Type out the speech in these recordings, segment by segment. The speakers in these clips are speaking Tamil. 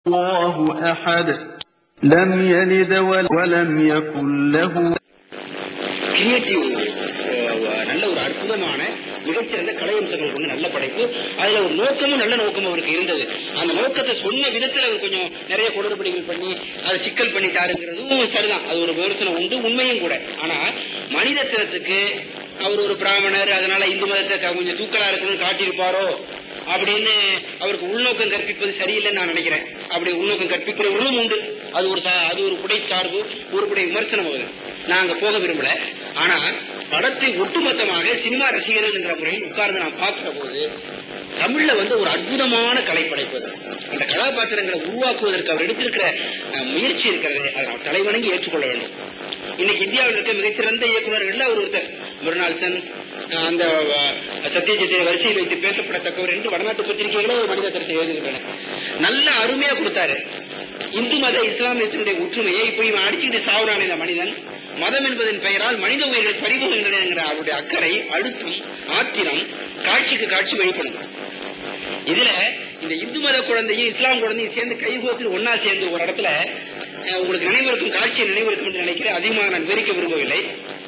الله أحد لم يلد ولم يكن له கிரியேட்டிவ் நல்ல ஒரு அற்புதமான மிகச்சிறந்த கலையம்சங்கள் கொண்டு நல்ல படைப்பு அதுல ஒரு நோக்கமும் நல்ல நோக்கமும் அவருக்கு இருந்தது அந்த நோக்கத்தை சொன்ன விதத்துல அவர் கொஞ்சம் நிறைய குளறுபடிகள் பண்ணி அதை சிக்கல் பண்ணிட்டாருங்கிறதும் சரிதான் அது ஒரு விமர்சனம் உண்டு உண்மையும் கூட ஆனா மனிதத்தினத்துக்கு அவர் ஒரு பிராமணர் அதனால இந்து மதத்தை க- கொஞ்சம் தூக்கலா இருக்கணும்னு காட்டியிருப்பாரோ அப்படின்னு அவருக்கு உள்நோக்கம் கற்பிப்பது சரியில்லைன்னு நான் நினைக்கிறேன் அப்படி உள்நோக்கம் கற்பிக்கிறவர்களும் உண்டு அது ஒரு சா- அது ஒரு புடை சார்பு ஒரு புடை விமர்சனம் ஆகுது நான் அங்க போக விரும்பல ஆனா படத்தை ஒட்டுமொத்தமாக சினிமா ரசிகர்கள் என்ற முறையில் உட்கார்ந்து நான் பார்க்கிற போது தமிழ்ல வந்து ஒரு அற்புதமான கலை படைப்பது அந்த கதாபாத்திரங்களை உருவாக்குவதற்கு அவர் எடுத்திருக்கிற அஹ், முயற்சி இருக்கிறது அதை நாம் தலைவணங்கி ஏற்றுக்கொள்ள வேண்டும் இன்னைக்கு இந்தியாவில் இருக்க மிகச்சிறந்த இயக்குநர்கள் அவர் ஒருத்தர் முருநாள்சன் அஹ், அந்த அஹ், சத்யஜித்தை வரிசையில் வைத்து பேசப்படத்தக்கவர் என்று வடநாட்டு பத்திரிகைகளே ஒரு மனித கருத்தை எழுதுகின்றன நல்ல அருமையா கொடுத்தாரு இந்து மத இஸ்லாமியத்தினுடைய ஒற்றுமையை இப்ப இவன் அடிச்சுக்கிட்டு சாவுறான் இந்த மனிதன் மதம் என்பதன் பெயரால் மனித உயிர்கள் பறிபோகின்றன என்கிற அவருடைய அக்கறை அழுத்தம் ஆத்திரம் காட்சிக்கு காட்சி வெளிப்படும் இதுல இந்த இந்து மத குழந்தையும் இஸ்லாம் குழந்தையும் சேர்ந்து கைகோத்து ஒன்னா சேர்ந்து ஒரு இடத்துல அஹ், உங்களுக்கு நினைவிருக்கும் காட்சியை நினைவிருக்கும் என்று நினைக்கிறேன் அதிகமாக நான் விவரிக்க விரும்பவில்லை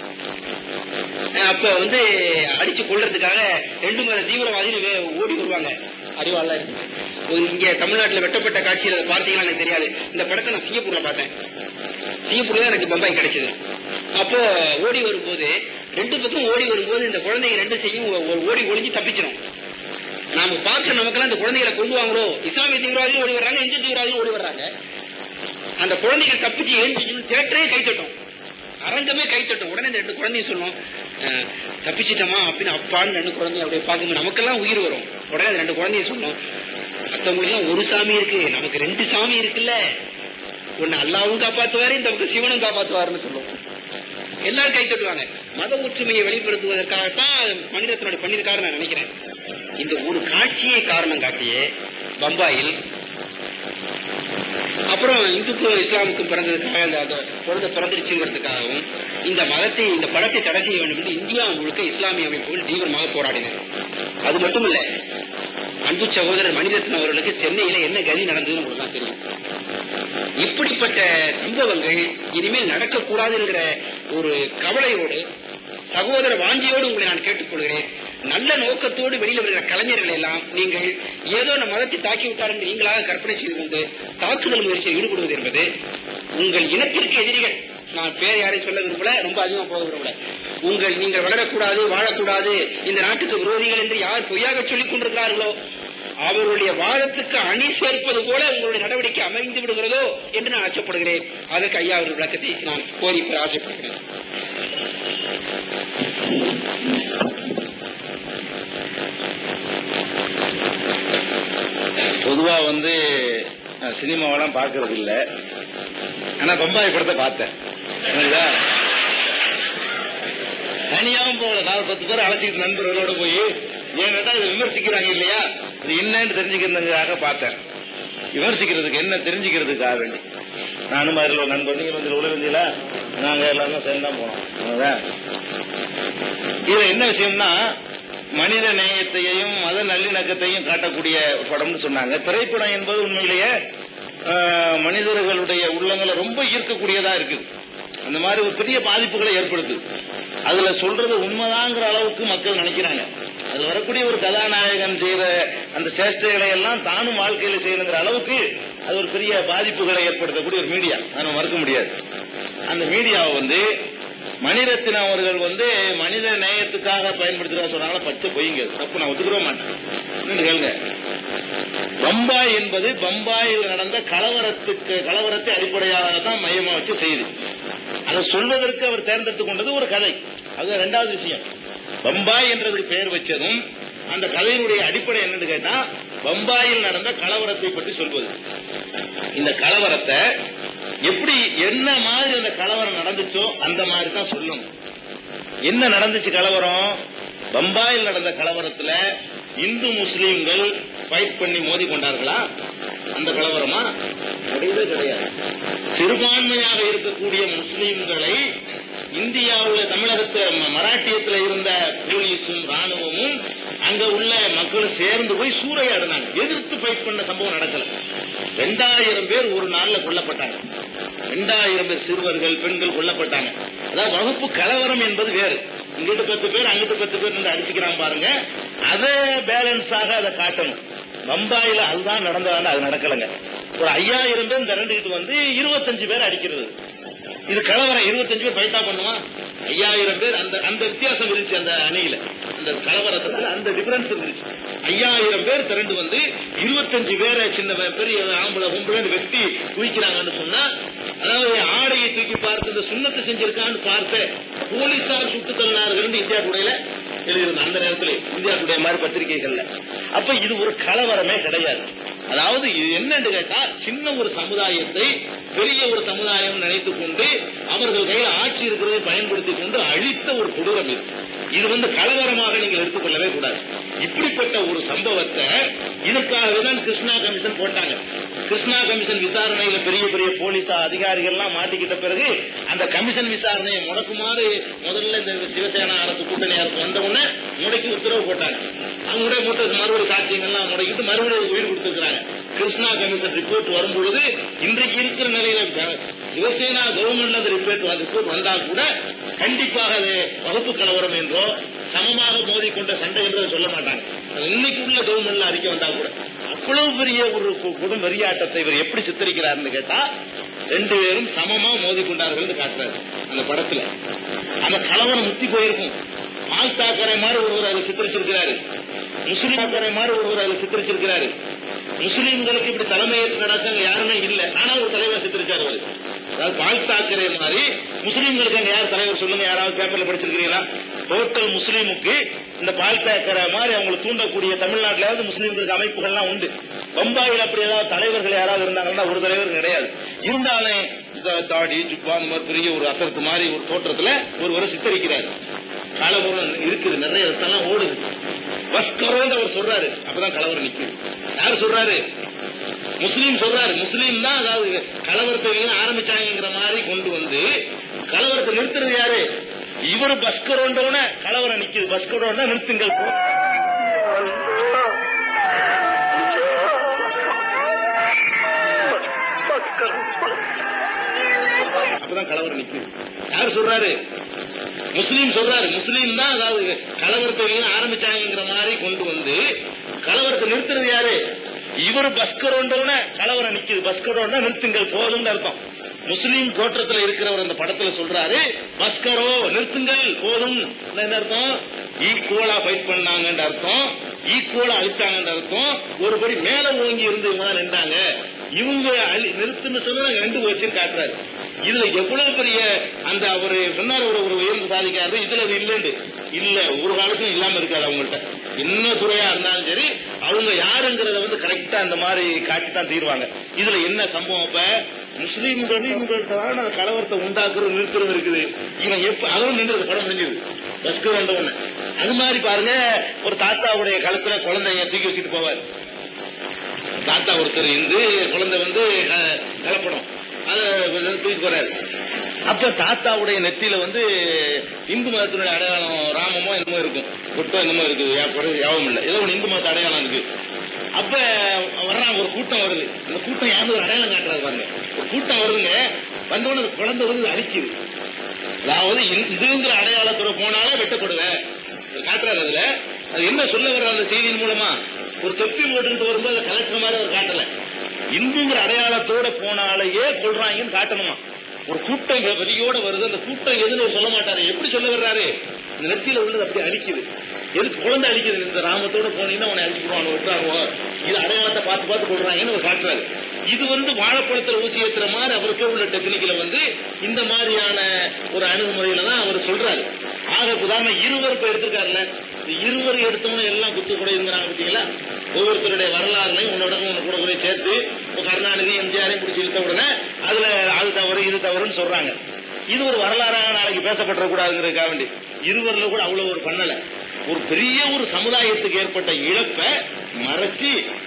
அஹ், அப்ப வந்து அடிச்சு கொள்றதுக்காக ரெண்டு மத தீவிரவாதிகள் வே- ஓடி வருவாங்க அறிவாளா இருக்கு இங்க தமிழ்நாட்டுல வெட்டப்பட்ட காட்சியில அதை பார்த்தீங்கன்னா எனக்கு தெரியாது இந்த படத்தை நான் சிங்கப்பூர்ல பார்த்தேன் சிங்கப்பூர்ல தான் எனக்கு பம்பாய் கிடைச்சது அப்போ ஓடி வரும்போது ரெண்டு பக்கம் ஓடி வரும்போது இந்த குழந்தைங்க ரெண்டு செய்யும் ஒ- ஒ- ஓடி ஒளிஞ்சு தப்பிச்சிடும் நாம பார்க்கிற நமக்கெல்லாம் இந்த குழந்தைகளை கொண்டு வாங்குறோ இஸ்லாமிய தீவிரவாதிகள் ஓடி வர்றாங்க இந்து தீவிரவாதிகள் ஓடி வர்றாங்க அந்த குழந்தைகள் தப்பிச்சு எழுந்து தேட்டரே கை தட்டும் அரங்கமே கை தட்டும் உடனே இந்த ரெண்டு குழந்தையும் சொல்லும் அஹ், தப்பிச்சிட்டோமா அப்படின்னு அப்பான்னு ரெண்டு குழந்தைய அப்படியே பார்க்கும்போது நமக்கெல்லாம் உயிர் வரும் உடனே அந்த ரெண்டு குழந்தையும் சொல்லும் மத்தவங்களுக்கு ஒரு சாமி இருக்கு நமக்கு ரெண்டு சாமி இருக்குல்ல ஒன்னு அல்லாவும் காப்பாத்துவாரு இந்த பக்கம் சிவனும் காப்பாத்துவாருன்னு சொல்லுவோம் எல்லாரும் கை தட்டுவாங்க மத ஒற்றுமையை வெளிப்படுத்துவதற்காகத்தான் மனிதத்தினுடைய பண்ணியிருக்காரு நான் நினைக்கிறேன் இந்த ஒரு காட்சியை காரணம் காட்டியே பம்பாயில் அப்புறம் இந்துக்கும் இஸ்லாமுக்கும் பிறந்ததுக்காக அந்த அந்த குழந்தை பிறந்துருச்சுங்கிறதுக்காகவும் இந்த மதத்தை இந்த படத்தை தடை செய்ய வேண்டும் என்று இந்தியா முழுக்க இஸ்லாமிய அமைப்புகள் தீவிரமாக போராடினர் அது மட்டும் இல்ல அன்பு சகோதரர் மணிரத்னம் அவர்களுக்கு சென்னையில என்ன கதி நடந்ததுன்னு உங்களுக்கு தான் தெரியும் இப்படிப்பட்ட சம்பவங்கள் இனிமேல் நடக்கக்கூடாது என்கிற ஒரு கவலையோடு சகோதர வாஞ்சியோடு உங்களை நான் கேட்டுக்கொள்கிறேன் நல்ல நோக்கத்தோடு வெளியில் வருகிற கலைஞர்கள் எல்லாம் நீங்கள் ஏதோ நம் மதத்தை தாக்கி விட்டார் என்று நீங்களாக கற்பனை செய்து கொண்டு தாக்குதல் முயற்சியில் ஈடுபடுவது என்பது உங்கள் இனத்திற்கு எதிரிகள் நான் பேர் யாரையும் சொல்ல விரும்பல ரொம்ப அதிகமா போக விரும்பல உங்கள் நீங்கள் வளரக்கூடாது வாழக்கூடாது இந்த நாட்டுக்கு விரோதிகள் என்று யார் பொய்யாக சொல்லிக் கொண்டிருக்கிறார்களோ அவருடைய வாதத்துக்கு அணி சேர்ப்பது போல உங்களுடைய நடவடிக்கை அமைந்து விடுகிறதோ என்று நான் அச்சப்படுகிறேன் அதற்கு ஐயா அவர்கள் விளக்கத்தை நான் கோரி பெற ஆசைப்படுகிறேன் பொதுவா வந்து நான் சினிமாவெல்லாம் பார்க்கறது இல்ல ஆனா பம்பாய் படத்தை பார்த்தேன் புரியுதா? தனியாவும் போகல நாலு பத்து பேர் அழைச்சிக்கிட்டு நண்பர்களோட போய் ஏன்னா இதை விமர்சிக்கிறாங்க இல்லையா அது என்னன்னு தெரிஞ்சுக்கிறதுக்காக பார்த்தேன் விமர்சிக்கிறதுக்கு என்ன தெரிஞ்சுக்கிறதுக்காக வேண்டி நானும் அதில் ஒரு நண்பர் நீங்க வந்து உள்ள வந்தீங்களா நாங்க எல்லாரும் சேர்ந்து தான் போனோம் அவ்வளவுதான். இதுல என்ன விஷயம்னா மனித நேயத்தையும் மத நல்லிணக்கத்தையும் காட்டக்கூடிய படம்னு சொன்னாங்க திரைப்படம் என்பது உண்மையிலேயே ஆஹ், மனிதர்களுடைய உள்ளங்களை ரொம்ப ஈர்க்கக்கூடியதா இருக்குது அந்த மாதிரி ஒரு பெரிய பாதிப்புகளை ஏற்படுத்துது அதுல சொல்றது உண்மைதாங்கிற அளவுக்கு மக்கள் நினைக்கிறாங்க அது வரக்கூடிய ஒரு கதாநாயகன் செய்த அந்த சேஷ்டைகளை எல்லாம் தானும் வாழ்க்கையில செய்யணுங்கிற அளவுக்கு அது ஒரு பெரிய பாதிப்புகளை ஏற்படுத்தக்கூடிய ஒரு மீடியா அதை மறுக்க முடியாது அந்த மீடியாவை வந்து மணிரத்னம் அவர்கள் வந்து மனித நேயத்துக்காக பயன்படுத்துறதா சொன்னாங்களா பச்சை பொய்ங்க அது. தப்பு நான் ஒத்துக்கவே மாட்டேன் இன்னொன்னு கேளுங்க பம்பாய் என்பது பம்பாயில் நடந்த கலவரத்துக்கு கலவரத்தை அடிப்படையாக தான் மையமா வச்சு செய்யுது அதை சொல்வதற்கு அவர் தேர்ந்தெடுத்துக் கொண்டது ஒரு கதை அது ரெண்டாவது விஷயம் பம்பாய் என்றதுக்கு பெயர் வச்சதும் அந்த கதையினுடைய அடிப்படை என்னன்னு கேட்டா பம்பாயில் நடந்த கலவரத்தை பற்றி சொல்வது இந்த கலவரத்தை எப்படி என்ன மாதிரி அந்த கலவரம் நடந்துச்சோ அந்த மாதிரி தான் சொல்லணும் என்ன நடந்துச்சு கலவரம் பம்பாயில் நடந்த கலவரத்துல இந்து முஸ்லீம்கள் ஃபைட் பண்ணி மோதி கொண்டார்களா அந்த கலவரமா கிடையவே கிடையாது சிறுபான்மையாக இருக்கக்கூடிய முஸ்லீம்களை இந்தியாவுல தமிழகத்துல ம- மராட்டியத்துல இருந்த போலீஸும் ராணுவமும் அங்க உள்ள மக்களும் சேர்ந்து போய் சூறையாடினாங்க எதிர்த்து ஃபைட் பண்ண சம்பவம் நடக்கல ரெண்டாயிரம் பேர் ஒரு நாள்ல கொல்லப்பட்டாங்க ரெண்டாயிரம் பேர் சிறுவர்கள் பெண்கள் கொல்லப்பட்டாங்க அதாவது வகுப்பு கலவரம் என்பது வேறு இங்கிட்டு பத்து பேர் அங்கிட்டு பத்து பேர் நின்று அடிச்சுக்கிறாங்க பாருங்க அதை பேலன்ஸாக அதை காட்டணும் பம்பாயில அதுதான் நடந்ததால அது நடக்கலைங்க ஒரு ஐயாயிரம் பேர் திரண்டுகிட்டு வந்து இருபத்தஞ்சு பேர் அடிக்கிறது இது கலவரம் இருபத்தஞ்சு பேர் ஃபைட்டா பண்ணுவான் ஐயாயிரம் பேர் அந்த அந்த வித்தியாசம் இருந்துச்சு அந்த அணியில அந்த கலவரத்துல அந்த டிஃபரன்ஸ் இருந்துச்சு ஐயாயிரம் பேர் திரண்டு வந்து இருபத்தஞ்சு பேரை சின்ன பே- பெரிய ஆம்பளை கும்பல வெட்டி குவிக்கிறாங்கன்னு சொன்னா அதாவது ஆடையை தூக்கி பார்த்து இந்த சுண்ணத்தை செஞ்சிருக்கான்னு பார்த்த போலீசார் சுட்டு தள்ளினார்கள் இந்தியா டுடேல எழுதியிருந்த அந்த நேரத்தில் இந்தியா டுடே மாதிரி பத்திரிகைகள்ல அப்ப இது ஒரு கலவரமே கிடையாது அதாவது இது என்னன்னு கேட்டா சின்ன ஒரு சமுதாயத்தை பெரிய ஒரு சமுதாயம் நினைத்துக் கொண்டு அவர்கள் கையில் ஆட்சி இருக்கிறதை பயன்படுத்திக் கொண்டு அழித்த ஒரு கொடூரம் இது இது வந்து கலவரமாக நீங்கள் எடுத்துக்கொள்ளவே கூடாது இப்படிப்பட்ட ஒரு சம்பவத்தை இதற்காகவே தான் கிருஷ்ணா கமிஷன் போட்டாங்க கிருஷ்ணா கமிஷன் விசாரணையில பெரிய பெரிய போலீஸ் அதிகாரிகள் எல்லாம் மாட்டிக்கிட்ட பிறகு அந்த கமிஷன் விசாரணையை முடக்குமாறு முதல்ல இந்த சிவசேனா அரசு கூட்டணி அரசு வந்த உடனே முடக்கி உத்தரவு போட்டாங்க அவங்களுடைய மூட்டை மறுபடியும் சாட்சியங்கள்லாம் முடக்கிட்டு மறுபடியும் உயிர் கொடுத்துருக்காங்க கிருஷ்ணா கமிஷன் ரிப்போர்ட் வரும் பொழுது இன்றைக்கு இருக்கிற நிலையில க- சிவசேனா கவர்மெண்ட்ல அந்த ரிப்போர்ட் ரிப்போர்ட் வந்தா கூட கண்டிப்பாக அது வகுப்பு கலவரம் என்றோ சமமாக மோதிக்கொண்ட சண்டை என்றோ சொல்ல மாட்டாங்க அது இன்னைக்கு உள்ள கவர்மெண்ட்ல அறிக்கை வந்தா கூட அவ்வளவு பெரிய ஒரு கு- குடும் வெறியாட்டத்தை இவர் எப்படி சித்தரிக்கிறார்னு கேட்டா ரெண்டு பேரும் சமமா மோதிக்கொண்டார்கள் காட்டுறாரு அந்த படத்துல அந்த கலவரம் முத்தி போயிருக்கும் ஆள் தாக்கரை மாதிரி ஒருவர் அதை சித்தரிச்சிருக்கிறாரு முஸ்லீம் தாக்கரை மாதிரி ஒருவர் அதை சித்தரிச்சிருக்கிறாரு முஸ்லீம்களுக்கு இப்படி தலைமையேற்று நடக்கங்க யாருமே இல்ல ஆனா ஒரு தலைவர் சித்தரிச்சாரு அவரு அதாவது பால் தாக்கரே மாதிரி முஸ்லீம்களுக்கு அங்க யார் தலைவர் சொல்லுங்க யாராவது பேப்பர்ல படிச்சிருக்கீங்களா டோட்டல் முஸ்லீமுக்கு இந்த பால் தாக்கரை மாதிரி அவங்களை தூண்டக்கூடிய தமிழ்நாட்டிலாவது முஸ்லீம்களுக்கு அமைப்புகள்லாம் உண்டு பம்பாயில் அப்படி ஏதாவது தலைவர்கள் யாராவது இருந்தாங்கன்னா ஒரு தலைவர் கிடையாது இருந்தாலும் இந்த தாடி ஜுப்பா அந்த மாதிரி பெரிய ஒரு அசரத்து மாதிரி ஒரு தோற்றத்துல ஒருவரை சித்தரிக்கிறார் கலவரம் இருக்குது நிறைய ரத்தம்லாம் ஓடுது பஸ் கரோன்னு அவர் சொல்றாரு அப்பதான் கலவரம் நிக்குது யார் சொல்றாரு முஸ்லீம் சொல்றாரு முஸ்லீம் தான் அதாவது கலவரத்தை எல்லாம் ஆரம்பிச்சாங்கிற மாதிரி கொண்டு வந்து கலவரத்தை நிறுத்துறது யாரு இவர் பஸ்கரோண்டவுன கலவரம் நிக்குது பஸ்கரோண்டா நிறுத்துங்கள் போ. அப்பதான் கலவரம் நிக்குது யார் சொல்றாரு முஸ்லீம் சொல்றாரு முஸ்லீம் தான் அதாவது கலவரத்தை எல்லாம் ஆரம்பிச்சாங்கிற மாதிரி கொண்டு வந்து கலவரத்தை நிறுத்துறது யாரு இவர் பஸ்கரோண்டவுன கலவரம் நிக்குது பஸ்கரோண்டா நிறுத்துங்கள் போதும்னு அர்த்தம் முஸ்லீம் தோற்றத்துல இருக்கிறவர் அந்த படத்துல சொல்றாரு பஸ்கரோ நிறுத்துங்கள் போதும் என்ன அர்த்தம் ஈக்குவலா ஃபைட் பண்ணாங்கன்ற அர்த்தம் ஈக்குவலா அழிச்சாங்கன்ற அர்த்தம் ஒரு படி மேல ஓங்கி இருந்து இவங்க தான் நின்றாங்க இவங்க அழி நிறுத்துன்னு சொன்னா ரெண்டு போச்சுன்னு காட்டுறாரு இதுல எவ்வளவு பெரிய அந்த அவரு சொன்னார் ஒரு ஒரு உயர்ந்து சாதிக்காரு இதுல அது இல்லைண்டு இல்ல ஒரு காலத்தும் இல்லாம இருக்காது அவங்கள்ட்ட என்ன துறையா இருந்தாலும் சரி அவங்க யாருங்கிறத வந்து கரெக்டா அந்த மாதிரி காட்டி தான் தீருவாங்க இதுல என்ன சம்பவம் அப்ப முஸ்லீம்கள் தான் அந்த கலவரத்தை உண்டாக்குறது நிறுத்துறது இருக்குது இவன் எப்ப அதுவும் நின்றது படம் முடிஞ்சது பஸ்க்கு வந்த உடனே அது மாதிரி பாருங்க ஒரு தாத்தாவுடைய கழுத்துல குழந்தைய தூக்கி வச்சுட்டு போவார் தாத்தா ஒருத்தர் இருந்து குழந்தை வந்து க- கலப்படம் அதை தூக்கி போறாரு அப்ப தாத்தாவுடைய நெத்தியில வந்து இந்து மதத்தினுடைய அடையாளம் ராமமோ என்னமோ இருக்கும் பொட்டோ என்னமோ இருக்குது யா- ஒரு யாவும் இல்ல ஏதோ ஒரு இந்து மத அடையாளம் இருக்கு அப்ப வர்றாங்க ஒரு கூட்டம் வருது அந்த கூட்டம் யாரும் ஒரு அடையாளம் காட்டுறாரு பாருங்க ஒரு கூட்டம் வருதுங்க வந்தோடனே அந்த குழந்தை வந்து அடிக்குது அதாவது இந்துங்கிற அடையாளத்தோட போனாலே வெட்டப்படுவேன் காட்டுறாரு அதுல அது என்ன சொல்ல வர்ற அந்த செய்தியின் மூலமா ஒரு தொப்பி போட்டுக்கிட்டு வரும்போது அதை கலெக்டர் மாதிரி அவர் காட்டல இந்துங்கிற அடையாளத்தோட போனாலேயே கொள்றாங்கன்னு காட்டணுமா ஒரு கூட்டம் வெ- வெறியோட வருது அந்த கூட்டம் எதுன்னு அவர் சொல்ல மாட்டாரு எப்படி சொல்ல வர்றாரு இந்த நெத்தியில உள்ளது அப்படி அடிக்குது எதுக்கு குழந்தை அடிக்குது இந்த ராமத்தோட போனீங்கன்னா அவனை அடிச்சுடுவான் விட்டுறாங்க இது அடையாளத்தை பார்த்து பார்த்து கொள்றாங்கன்னு அவர் காட்டுறாரு இது வந்து வாழைப்பழத்துல ஊசி ஏத்துற மாதிரி அவருக்கே உள்ள டெக்னிக்ல வந்து இந்த மாதிரியான ஒரு அணுகுமுறையில தான் அவர் சொல்றாரு ஆக உதாரணம் இருவர் இப்ப எடுத்திருக்காருல்ல இந்த இருவர் எடுத்தவங்க எல்லாம் குத்து கூட இருந்தாங்க பாத்தீங்களா ஒவ்வொருத்தருடைய வரலாறுலையும் உன்னோட ஒண்ணு கூட கூட சேர்த்து இப்ப கருணாநிதி எம்ஜிஆரையும் பிடிச்சி இழுத்த உடனே அதுல அது தவறு இது தவறுன்னு சொல்றாங்க இது ஒரு வரலாறாக நாளைக்கு பேசப்பட கூடாதுங்கிறதுக்காக வேண்டி இருவர்ல கூட அவ்வளவு ஒரு பண்ணல ஒரு பெரிய ஒரு சமுதாயத்துக்கு ஏற்பட்ட இழப்பை மறைச்சு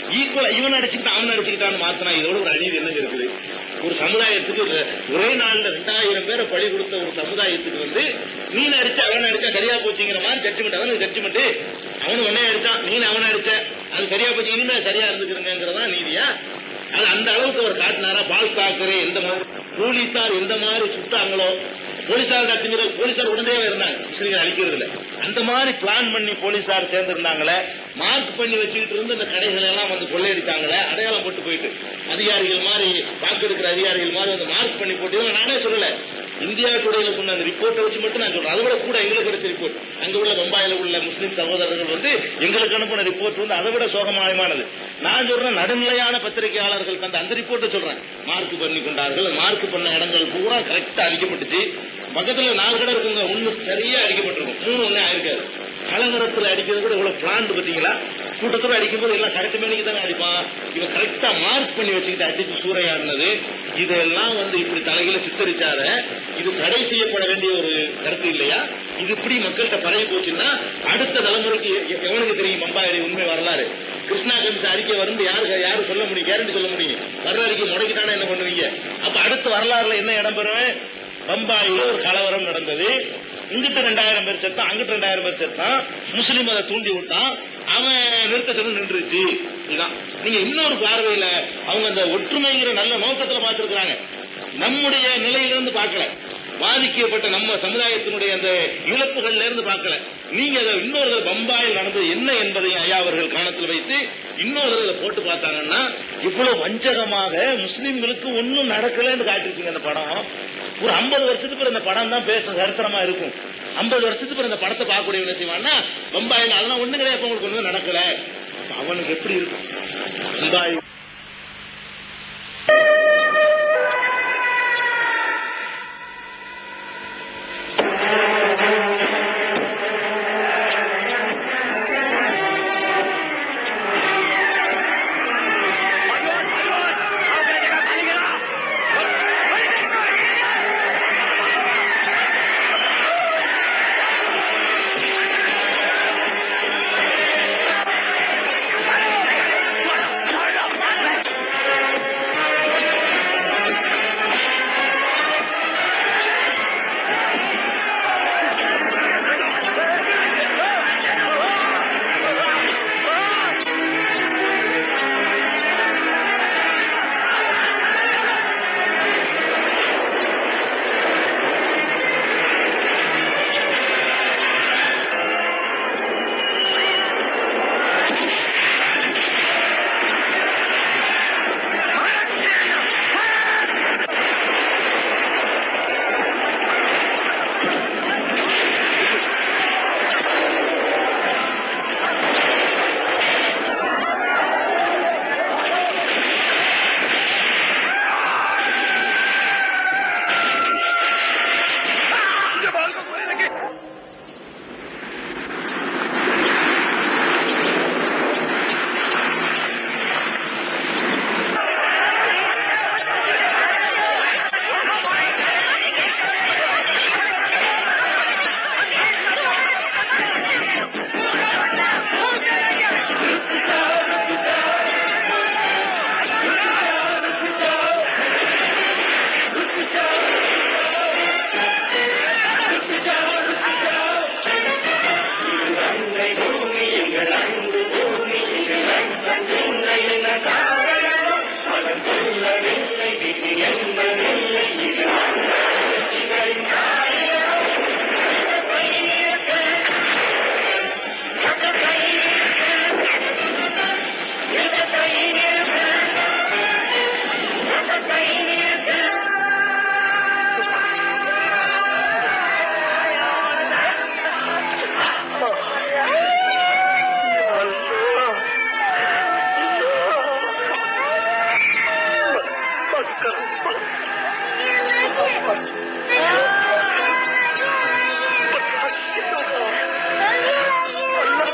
ஈக்குவலா இவன் அடிச்சுக்கிட்டான் அவன் அடிச்சுக்கிட்டான்னு மாத்தினா இதோட ஒரு அநீதி என்னங்க இருக்குது ஒரு சமுதாயத்துக்கு ஒரு- ஒரே நாள்ல ரெண்டாயிரம் பேரை பழி கொடுத்த ஒரு சமுதாயத்துக்கு வந்து நீ அடிச்ச அவன் அடிச்சா சரியா போச்சுங்கிற மாதிரி ஜட்ஜ்மெண்ட் அவனுக்கு ஜட்ஜ்மெண்ட் அவனு உடனே அடிச்சான் நீ அவனை அடிச்ச அது சரியா போச்சு இனிமே சரியா இருந்துக்கிறங்கிறதா நீதியா அது அந்த அளவுக்கு அவர் காட்டினாரா பால் தாக்கரே எந்த மாதிரி போலீசார் எந்த மாதிரி சுட்டாங்களோ போலீசார் அப்படிங்கிற போலீசார் உடனே இருந்தாங்க முஸ்லீம்கள் அழிக்கிறதுல அந்த மாதிரி பிளான் பண்ணி போலீசார் சேர்ந்திருந்தாங்களே மார்க் பண்ணி வச்சுக்கிட்டு இருந்து இந்த கடைகள் எல்லாம் வந்து கொள்ளையடித்தாங்களே அடையாளம் போட்டு போயிட்டு அதிகாரிகள் மாதிரி வாக்கெடுக்கிற அதிகாரிகள் மாதிரி வந்து மார்க் பண்ணி போட்டு இவங்க நானே சொல்லல இந்தியா டுடேல சொன்ன அந்த ரிப்போர்ட்டை வச்சு மட்டும் நான் சொல்றேன் அதை விட கூட எங்களுக்கு கிடைச்ச ரிப்போர்ட் அங்க உள்ள பம்பாயில உள்ள முஸ்லிம் சகோதரர்கள் வந்து எங்களுக்கு அனுப்பின ரிப்போர்ட் வந்து அதை விட சோகமாயமானது நான் சொல்றேன் நடுநிலையான பத்திரிகையாளர்கள் தந்த அந்த ரிப்போர்ட்டை சொல்றேன் மார்க் பண்ணி கொண்டார்கள் மார்க் பண்ண இடங்கள் பூரா கரெக்டா அடிக்கப்பட்டுச்சு பக்கத்துல நாலு கடை இருக்குங்க ஒண்ணு சரியா அடிக்கப்பட்டிருக்கும் மூணு ஒண்ணு ஆயிருக்காது கலவரத்துல அடிக்கிறது கூட இவ்வளவு பிளான் பாத்தீங்களா கூட்டத்துல அடிக்கும் போது எல்லாம் கரெக்ட் மேனிக்கு தானே அடிப்பான் இவன் கரெக்டா மார்க் பண்ணி வச்சுக்கிட்டு அடிச்சு சூறையாடினது இதெல்லாம் வந்து இப்படி தலையில சித்தரிச்சார இது தடை செய்யப்பட வேண்டிய ஒரு கருத்து இல்லையா இது இப்படி மக்கள்கிட்ட பரவி போச்சுன்னா அடுத்த தலைமுறைக்கு எ- எவனுக்கு தெரியும் பம்பாயிலே உண்மை வரலாறு கிருஷ்ணா கமிஷ அறிக்கை வரும் யாரு யாரு சொல்ல முடியும் கேரண்டி சொல்ல முடியும் வர்ற அறிக்கை முடக்கிட்டானா என்ன பண்ணுவீங்க அப்ப அடுத்த வரலாறுல என்ன இடம் பெறும் பம்பாயில ஒரு கலவரம் நடந்தது இங்கிட்டு ரெண்டாயிரம் பேர் செத்தான் அங்கிட்டு ரெண்டாயிரம் பேர் செத்தான் முஸ்லீம் அதை தூண்டி விட்டான் அவன் நிறுத்தத்தில் நின்றுச்சு இதுதான் நீங்க இன்னொரு பார்வையில அவங்க அந்த ஒற்றுமைங்கிற நல்ல நோக்கத்துல பார்த்திருக்கிறாங்க நம்முடைய நிலையிலிருந்து பார்க்கல பாதிக்கப்பட்ட நம்ம சமுதாயத்தினுடைய அந்த இழப்புகள்ல இருந்து பார்க்கல நீங்க அதை இன்னொரு தடவை பம்பாயில் நடந்தது என்ன என்பதையும் ஐயா அவர்கள் கவனத்தில் வைத்து இன்னொரு தடவை போட்டு பார்த்தாங்கன்னா இவ்வளவு வஞ்சகமாக முஸ்லிம்களுக்கு ஒண்ணும் நடக்கலன்னு காட்டிருக்கீங்க அந்த படம் ஒரு 50 வருஷத்துக்கு பிறகு இந்த படம் தான் பேச சரித்திரமா இருக்கும் 50 வருஷத்துக்கு பிறகு இந்த படத்தை பார்க்கக்கூடிய என்ன செய்வான்னா பம்பாயில் அதெல்லாம் ஒண்ணு கிடையாது உங்களுக்கு ஒண்ணும் நடக்கல அப்ப அவனுக்கு எப்படி இருக்கும் பம்பாய்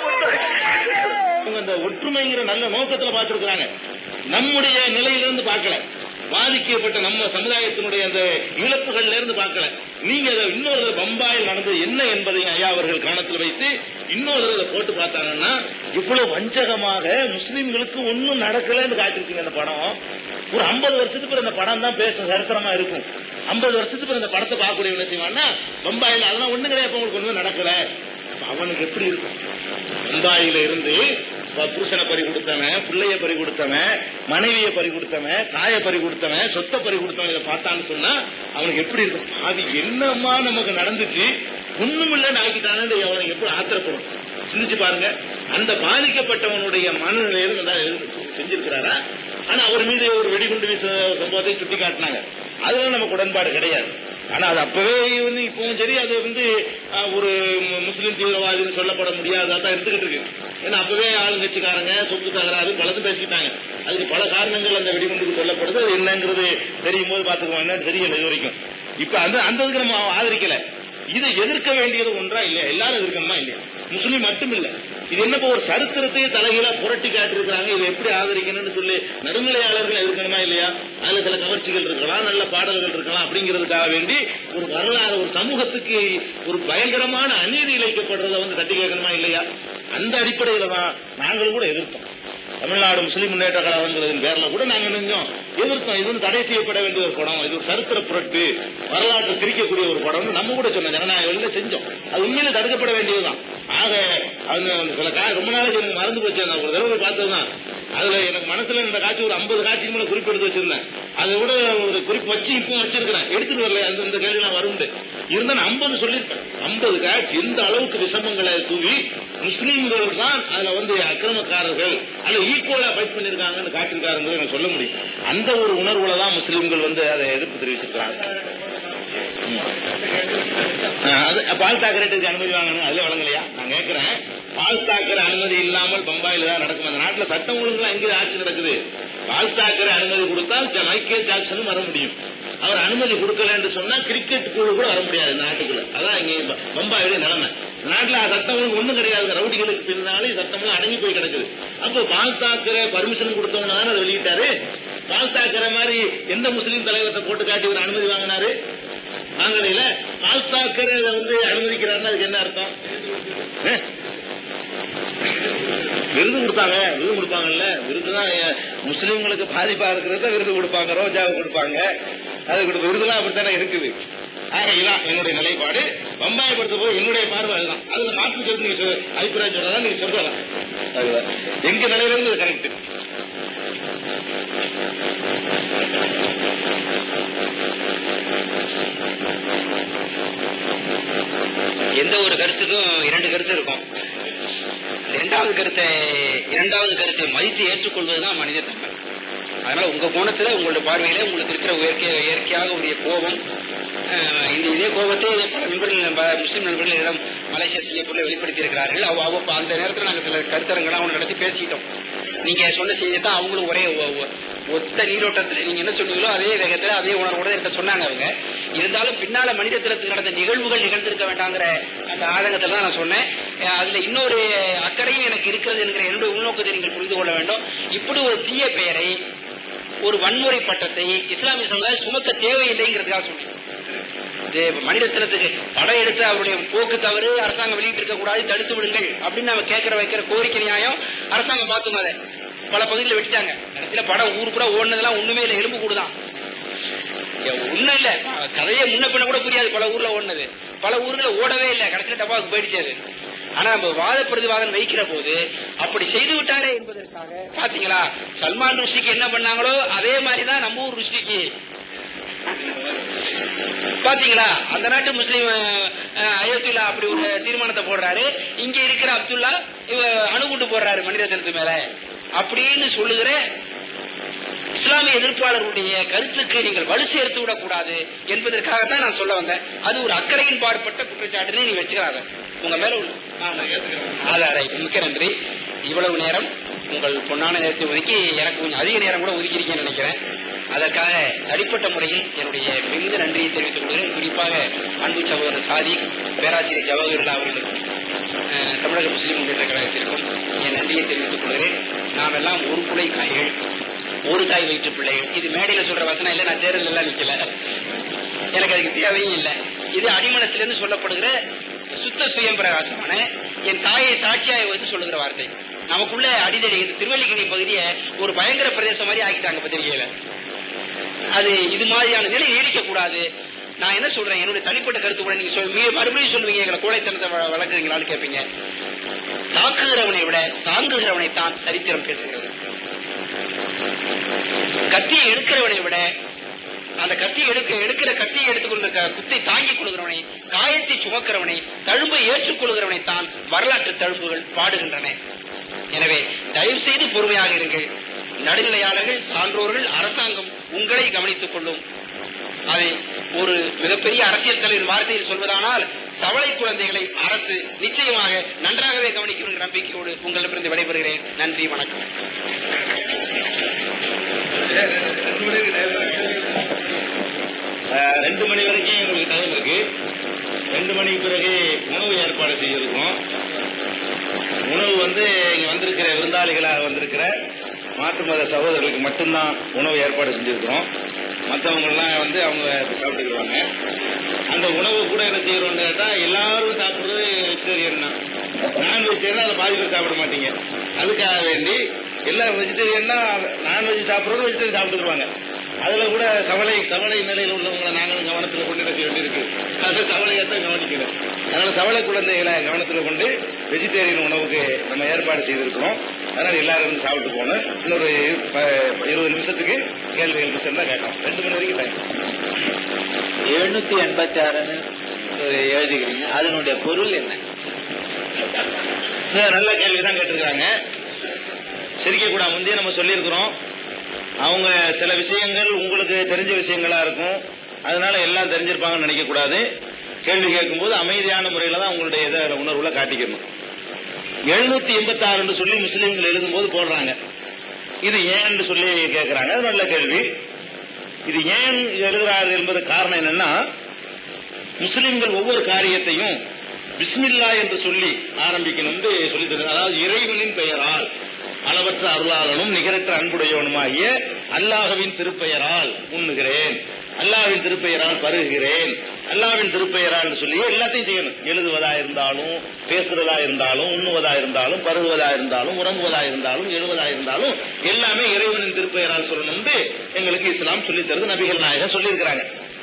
ஒற்றுமைங்கிற நல்ல நோக்கத்துல பார்த்திருக்கிறாங்க நம்முடைய நிலையிலிருந்து பார்க்கல பாதிக்கப்பட்ட நம்ம சமுதாயத்தினுடைய அந்த இழப்புகள்ல இருந்து பார்க்கல நீங்க அதை இன்னொரு பம்பாயில் நடந்தது என்ன என்பதை ஐயா அவர்கள் கவனத்தில் வைத்து இன்னொரு இதை போட்டு பார்த்தாங்கன்னா இவ்வளவு வஞ்சகமாக முஸ்லிம்களுக்கு ஒண்ணும் நடக்கலன்னு காட்டிருக்கீங்க அந்த படம் ஒரு 50 வருஷத்துக்கு பிறகு அந்த படம் தான் பேசும் சரித்திரமா இருக்கும் 50 வருஷத்துக்கு பிறகு அந்த படத்தை பார்க்கக்கூடிய என்ன செய்வான்னா பம்பாயில் அதெல்லாம் ஒண்ணு கிடையாது இப்ப உங்களுக்கு ஒண்ணுமே நடக்கல அப்ப அவனுக்கு எப்படி இருக்கும் பம்பாயில இருந்து ப- புருஷனை பறி கொடுத்தவன் பிள்ளைய பறி கொடுத்தவன் மனைவியை பறி கொடுத்தவன் தாயை பறி கொடுத்தவன் சொத்தை பறி கொடுத்தவன் இதை பார்த்தான்னு சொன்னா அவனுக்கு எப்படி இருக்கும் அது என்னமா நமக்கு நடந்துச்சு ஒண்ணுமில்ல நாக்கிட்டானு அவனுக்கு எப்படி ஆத்திரப்படும் சிந்திச்சு பாருங்க அந்த பாதிக்கப்பட்டவனுடைய மனநிலையில நல்லா எழுந்து செஞ்சிருக்கிறாரா ஆனா அவர் மீது ஒரு வெடிகுண்டு வீச சம்பவத்தை சுட்டி காட்டினாங்க அதுல நமக்கு உடன்பாடு கிடையாது ஆனா அது அப்பவே வந்து இப்பவும் சரி அது வந்து அஹ், ஒரு மு- முஸ்லிம் தீவிரவாதின்னு சொல்லப்பட முடியாததா தான் இருந்துகிட்டு இருக்கு ஏன்னா அப்பவே ஆளுங்கட்சிக்காரங்க சொத்து தகராறு பலதும் பேசிக்கிட்டாங்க அதுக்கு பல காரணங்கள் அந்த வெடிகுண்டுக்கு சொல்லப்படுது அது என்னங்கிறது தெரியும் போது பாத்துக்குவோம் என்னன்னு தெரியல இது வரைக்கும் இப்ப அந்த அந்த இதுக்கு நம்ம ஆதரிக்கல இதை எதிர்க்க வேண்டியது ஒன்றா இல்லையா எல்லாரும் எதிர்க்கணுமா இல்லையா முஸ்லீம் மட்டும் இல்ல இது என்னப்போ ஒரு சரித்திரத்தையே தலைகீழா புரட்டி காட்டிருக்கிறாங்க இதை எப்படி ஆதரிக்கணும்னு சொல்லி நடுநிலையாளர்கள் எதிர்க்கணுமா இல்லையா அதுல சில கவர்ச்சிகள் இருக்கலாம் நல்ல பாடல்கள் இருக்கலாம் அப்படிங்கிறதுக்காக வேண்டி ஒரு வரலாறு ஒரு சமூகத்துக்கு ஒரு பயங்கரமான அநீதி இழைக்கப்படுறதை வந்து தட்டி கேட்கணுமா இல்லையா அந்த அடிப்படையில தான் நாங்களும் கூட எதிர்த்தோம் தமிழ்நாடு முஸ்லிம் முன்னேற்ற கழகங்கிறதின் பேர்ல கூட நாங்க நினைஞ்சோம் எதிர்த்தோம் இது வந்து தடை செய்யப்பட வேண்டிய ஒரு படம் இது ஒரு சரித்திர புரட்டு வரலாற்று திரிக்கக்கூடிய ஒரு படம்னு நம்ம கூட சொன்ன ஜனநாயக வழியில செஞ்சோம் அது உண்மையில தடுக்கப்பட வேண்டியதுதான் ஆக அந்த சில கா ரொம்ப நாளைக்கு எனக்கு மறந்து போச்சு நான் ஒரு தடவை பார்த்ததுதான் அதுல எனக்கு மனசுல இந்த காட்சி ஒரு 50 காட்சிக்கு மேல குறிப்பு எடுத்து வச்சிருந்தேன் அதை விட ஒரு குறிப்பு வச்சு இப்போ வச்சிருக்கிறேன் எடுத்துட்டு வரல அந்த இந்த கேள்வி நான் வருண்டு இருந்தா நான் 50 சொல்லியிருப்பேன் 50 காட்சி எந்த அளவுக்கு விஷமங்களை தூவி முஸ்லீம்கள் தான் அதுல வந்து அக்கிரமக்காரர்கள் அதுல ஈக்குவலா ஃபைட் பண்ணிருக்காங்கன்னு காட்டிருக்காருங்கிறது எனக்கு சொல்ல முடியும் அந்த ஒரு உணர்வுல தான் முஸ்லீம்கள் வந்து அதை எதிர்ப்பு தெரிவிச்சிருக்காங்க ஆஹ் அது பால் தாக்கரேட்டுக்கு அனுமதி வாங்கணும் அதுல வழங்கலையா நான் கேட்கிறேன் பால் தாக்கரை அனுமதி இல்லாமல் பம்பாயில தான் நடக்கும் அந்த நாட்டுல சட்டம் ஒழுங்குலாம் எங்க ஆட்சி நடக்குது பால் தாக்கரை அனுமதி கொடுத்தால் ஜ- மைக்கேல் ஜாக்சனும் வர முடியும் அவர் அனுமதி கொடுக்கல என்று சொன்னா கிரிக்கெட் குழு கூட வர முடியாது இந்த நாட்டுக்குள்ள அதான் இங்க ப- பம்பாயுடைய நிலைமை இந்த நாட்டுல சட்டம் ஒழுங்கு ஒண்ணும் கிடையாது ரவுடிகளுக்கு பின்னாலே சட்டம்லாம் அடங்கி போய் கிடக்குது அப்போ பால் தாக்கரை பர்மிஷன் கொடுத்தவங்க தானே அதை வெளியிட்டாரு பால் தாக்கரை மாதிரி எந்த முஸ்லீம் தலைவர்கிட்ட போட்டு காட்டி ஒரு அனுமதி வாங்கினாரு வாங்கலையில பால் தாக்கரை இதை வந்து அனுமதிக்கிறாருன்னா அதுக்கு என்ன அர்த்தம் அஹ்? விருது கொடுத்தாங்க விருது கொடுப்பாங்கல்ல விருது தான் முஸ்லீம்களுக்கு பாதிப்பா இருக்கிறத விருது கொடுப்பாங்க ரோஜாவுக்கு கொடுப்பாங்க அது கொடுப்ப விருதுலாம் அப்படித்தானே இருக்குது ஆக இதான் என்னுடைய நிலைப்பாடு பம்பாய் பொறுத்த போய் என்னுடைய பார்வை அதுதான் அதுல மாற்று கருத்து நீங்க சொ- அபிப்பிராயம் சொல்றதா நீங்க சொல்லலாம் அதுதான் எங்க நிலையில இருந்து அது கரெக்ட் எந்த ஒரு கருத்துக்கும் இரண்டு கருத்து இருக்கும் இரண்டாவது கருத்தை இரண்டாவது கருத்தை மதித்து ஏற்றுக்கொள்வதுதான் மனிதத்தன்மை அதனால உங்க கோணத்துல உங்களுடைய பார்வையில உங்களுக்கு இருக்கிற இயற்கை இயற்கையாக உடைய கோபம் அஹ், இந்த இதே கோபத்தை பல நண்பர்கள் நம்ம முஸ்லிம் நண்பர்கள் இடம் மலேசியா சிங்கப்பூர்ல வெளிப்படுத்தி இருக்கிறார்கள் அவ அவ அந்த நேரத்துல நாங்க சில கருத்தரங்கெல்லாம் அவங்க நடத்தி பேசிக்கிட்டோம் நீங்க சொன்ன செய்தி தான் அவங்களும் ஒரே ஒ- ஒ- ஒத்த நீரோட்டத்துல நீங்க என்ன சொன்னீங்களோ அதே வேகத்துல அதே உணர்வோட என்கிட்ட சொன்னாங்க அவங்க இருந்தாலும் பின்னால மனித தினத்துக்கு நடந்த நிகழ்வுகள் நிகழ்ந்திருக்க வேண்டாங்கிற அந்த ஆதங்கத்துல தான் நான் சொன்னேன் அஹ் அதுல இன்னொரு அக்கறையும் எனக்கு இருக்கிறது என்கிற என்னுடைய உள்நோக்கத்தை நீங்கள் புரிந்து கொள்ள வேண்டும் இப்படி ஒரு தீய பெயரை ஒரு வன்முறை பட்டத்தை இஸ்லாமிய சமுதாயம் சுமக்க தேவையில்லைங்கிறதுக்காக சொல்றேன் இது மனிதத்தினத்துக்கு படம் எடுத்து அவருடைய போக்கு தவறு அரசாங்கம் வெளியிட்டு இருக்க கூடாது தடுத்து விடுங்கள் அப்படின்னு நம்ம கேட்கிற வைக்கிற கோரிக்கை நியாயம் அரசாங்கம் பார்த்துங்க அதை பல பகுதியில் வெட்டிட்டாங்க கடைசியில படம் ஊர் கூட ஓடுனதெல்லாம் ஒண்ணுமே இல்லை எலும்பு கூடுதான் ஒண்ணும் இல்ல கதையே முன்ன பின்ன கூட புரியாது பல ஊர்ல ஓடுனது பல ஊர்ல ஓடவே இல்லை கடைசியில டப்பாவுக்கு போயிடுச்சு அது ஆனா நம்ம வாத பிரதிவாதம் வைக்கிற போது அப்படி செய்து விட்டாரே என்பதற்காக பாத்தீங்களா சல்மான் ருஷ்டிக்கு என்ன பண்ணாங்களோ அதே மாதிரிதான் நம்ம ஊர் ருஷ்டிக்கு பாத்தீங்களா அந்த நாட்டு முஸ்லீம் அஹ், அயோத்தியில அப்படி ஒரு தீர்மானத்தை போடுறாரு இங்க இருக்கிற அப்துல்லா இவ அணுகுண்டு போடுறாரு மனித தினத்து மேல அப்படின்னு சொல்லுகிற இஸ்லாமிய எதிர்ப்பாளர்களுடைய கருத்துக்கு நீங்கள் வலு சேர்த்து விடக்கூடாது என்பதற்காகத்தான் நான் சொல்ல வந்தேன் அது ஒரு அக்கறையின் பாடுபட்ட குற்றச்சாட்டுன்னு நீ வச்சுக்கிறாங்க உங்க மேல உள்ள ஆ, நான் ஏத்துக்கிறேன். அதான் right. மிக்க நன்றி இவ்வளவு நேரம் உங்கள் பொன்னான நேரத்தை ஒதுக்கி எனக்கு கொஞ்சம் அதிக நேரம் கூட ஒதுக்கிறீங்கன்னு நினைக்கிறேன் அதற்காக தனிப்பட்ட முறையில் என்னுடைய மிகுந்த நன்றியை தெரிவித்துக் கொள்கிறேன் குறிப்பாக அன்பு சகோதரர் சாதி பேராசிரியர் ஜவஹர்லா அவர்களுக்கும் அஹ், தமிழக முஸ்லிம் முன்னேற்ற கழகத்திற்கும் என் நன்றியை தெரிவித்துக் கொள்கிறேன் நாம் எல்லாம் ஒரு குலை காய்கள் ஒரு தாய் வயிற்று பிள்ளைகள் இது மேடையில சொல்ற வசனம் இல்ல நான் தேர்தல் எல்லாம் நிக்கல எனக்கு அதுக்கு தேவையும் இல்லை இது அடிமனத்திலிருந்து சொல்லப்படுகிற சுத்த சுயம் பிரகாசமான என் தாயை சாட்சியாய் வைத்து சொல்லுகிற வார்த்தை நமக்குள்ள அடிதடி இந்த திருவல்லிக்கணி பகுதியை ஒரு பயங்கர பிரதேசம் மாதிரி ஆக்கிட்டாங்க பத்திரிகையில அது இது மாதிரியான நிலை நீடிக்க கூடாது நான் என்ன சொல்றேன் என்னுடைய தனிப்பட்ட கருத்து கூட நீங்க சொல் மீ- மறுபடியும் சொல்லுவீங்க எங்களை கோடைத்தனத்தை வ- வளர்க்குறீங்களான்னு கேட்பீங்க தாக்குகிறவனை விட தாங்குகிறவனை தான் சரித்திரம் பேசுகிறது கத்தியை எடுக்கிறவனை விட அந்த கத்தி எடுக்க எடுக்கிற கத்தியை எடுத்துக்கொண்டிருக்க குத்தை தாங்கிக் கொள்கிறவனை காயத்தை சுமக்கிறவனை தழும்பை ஏற்றுக்கொள்கிறவனை தான் வரலாற்று தழும்புகள் பாடுகின்றன எனவே தயவு செய்து பொறுமையாக இருங்கள் நடுநிலையாளர்கள் சான்றோர்கள் அரசாங்கம் உங்களை கவனித்துக் கொள்ளும் அதை ஒரு மிகப்பெரிய அரசியல் தலைவர் வார்த்தையில் சொல்வதானால் தவளை குழந்தைகளை அரசு நிச்சயமாக நன்றாகவே கவனிக்கும் என்ற நம்பிக்கையோடு உங்களிடமிருந்து விடைபெறுகிறேன் நன்றி வணக்கம் அஹ், ரெண்டு மணி வரைக்கும் உங்களுக்கு டைம் இருக்கு ரெண்டு மணிக்கு பிறகு உணவு ஏற்பாடு செய்திருக்கோம் உணவு வந்து இங்க வந்திருக்கிற விருந்தாளிகளாக வந்திருக்கிற மாற்று மத சகோதரர்களுக்கு மட்டும்தான் உணவு ஏற்பாடு செஞ்சிருக்கிறோம் மற்றவங்க எல்லாம் வந்து அவங்க சாப்பிட்டுக்குவாங்க அந்த உணவு கூட என்ன செய்யறோம்னு கேட்டா எல்லாரும் சாப்பிடுறது வெஜிடேரியன் தான் நான் வெஜிடேரியன் அதை பாதி பேர் சாப்பிட மாட்டீங்க அதுக்காக வேண்டி எல்லாம் வெஜிடேரியன்னா நான்வெஜ் சாப்பிடுறவங்க வெஜிடேரியன் சாப்பிட்டுக்குவாங்க அதுல கூட கவலை கவலை நிலையில் உள்ளவங்களை நாங்களும் கவனத்துல கொண்டு வர வேண்டியிருக்கு அது கவலையத்தான் கவனிக்கணும் அதனால கவலை குழந்தைகளை கவனத்துல கொண்டு வெஜிடேரியன் உணவுக்கு நம்ம ஏற்பாடு செய்திருக்கிறோம் அதனால எல்லாரும் இருந்து சாப்பிட்டு போகணும் இன்னொரு ப- இருபது நிமிஷத்துக்கு கேள்விகள் சொன்னா கேட்கலாம் ரெண்டு மணி வரைக்கும் டைம் எழுநூத்தி எண்பத்தி ஆறுன்னு எழுதிக்கிறீங்க அதனுடைய பொருள் என்ன இது நல்ல கேள்வி தான் கேட்டிருக்காங்க சிரிக்க கூட முந்தைய நம்ம சொல்லியிருக்கிறோம் அவங்க சில விஷயங்கள் உங்களுக்கு தெரிஞ்ச விஷயங்களா இருக்கும் அதனால எல்லாம் தெரிஞ்சிருப்பாங்கன்னு நினைக்க கூடாது கேள்வி கேட்கும்போது அமைதியான முறையில தான் உங்களுடைய இதை உணர்வுல காட்டிக்கணும் எழுநூத்தி எண்பத்தி ஆறுன்னு சொல்லி முஸ்லீம்கள் எழுதும்போது போடுறாங்க இது ஏன்னு சொல்லி கேட்கறாங்க அது நல்ல கேள்வி இது ஏன் எழுதுறாரு என்பது காரணம் என்னன்னா முஸ்லிம்கள் ஒவ்வொரு காரியத்தையும் பிஸ்மில்லா என்று சொல்லி ஆரம்பிக்கணும்னு சொல்லி தருகிறார் அதாவது இறைவனின் பெயரால் அளவற்ற அருளாளனும் நிகரற்ற அன்புடையவனுமாகிய அல்லாஹ்வின் திருப்பெயரால் உண்ணுகிறேன் அல்லாஹ்வின் திருப்பெயரால் பருகுகிறேன் அல்லாஹ்வின் திருப்பெயரால் சொல்லி எல்லாத்தையும் செய்யணும் எழுதுவதா இருந்தாலும் பேசுறதா இருந்தாலும் உண்ணுவதா இருந்தாலும் பருகுவதா இருந்தாலும் உறங்குவதா இருந்தாலும் எழுவதா இருந்தாலும் எல்லாமே இறைவனின் திருப்பெயரால் சொல்லணும்னு எங்களுக்கு இஸ்லாம் சொல்லித் தருது நபிகள் நாயகம் சொல்லியிருக்கிறாங்க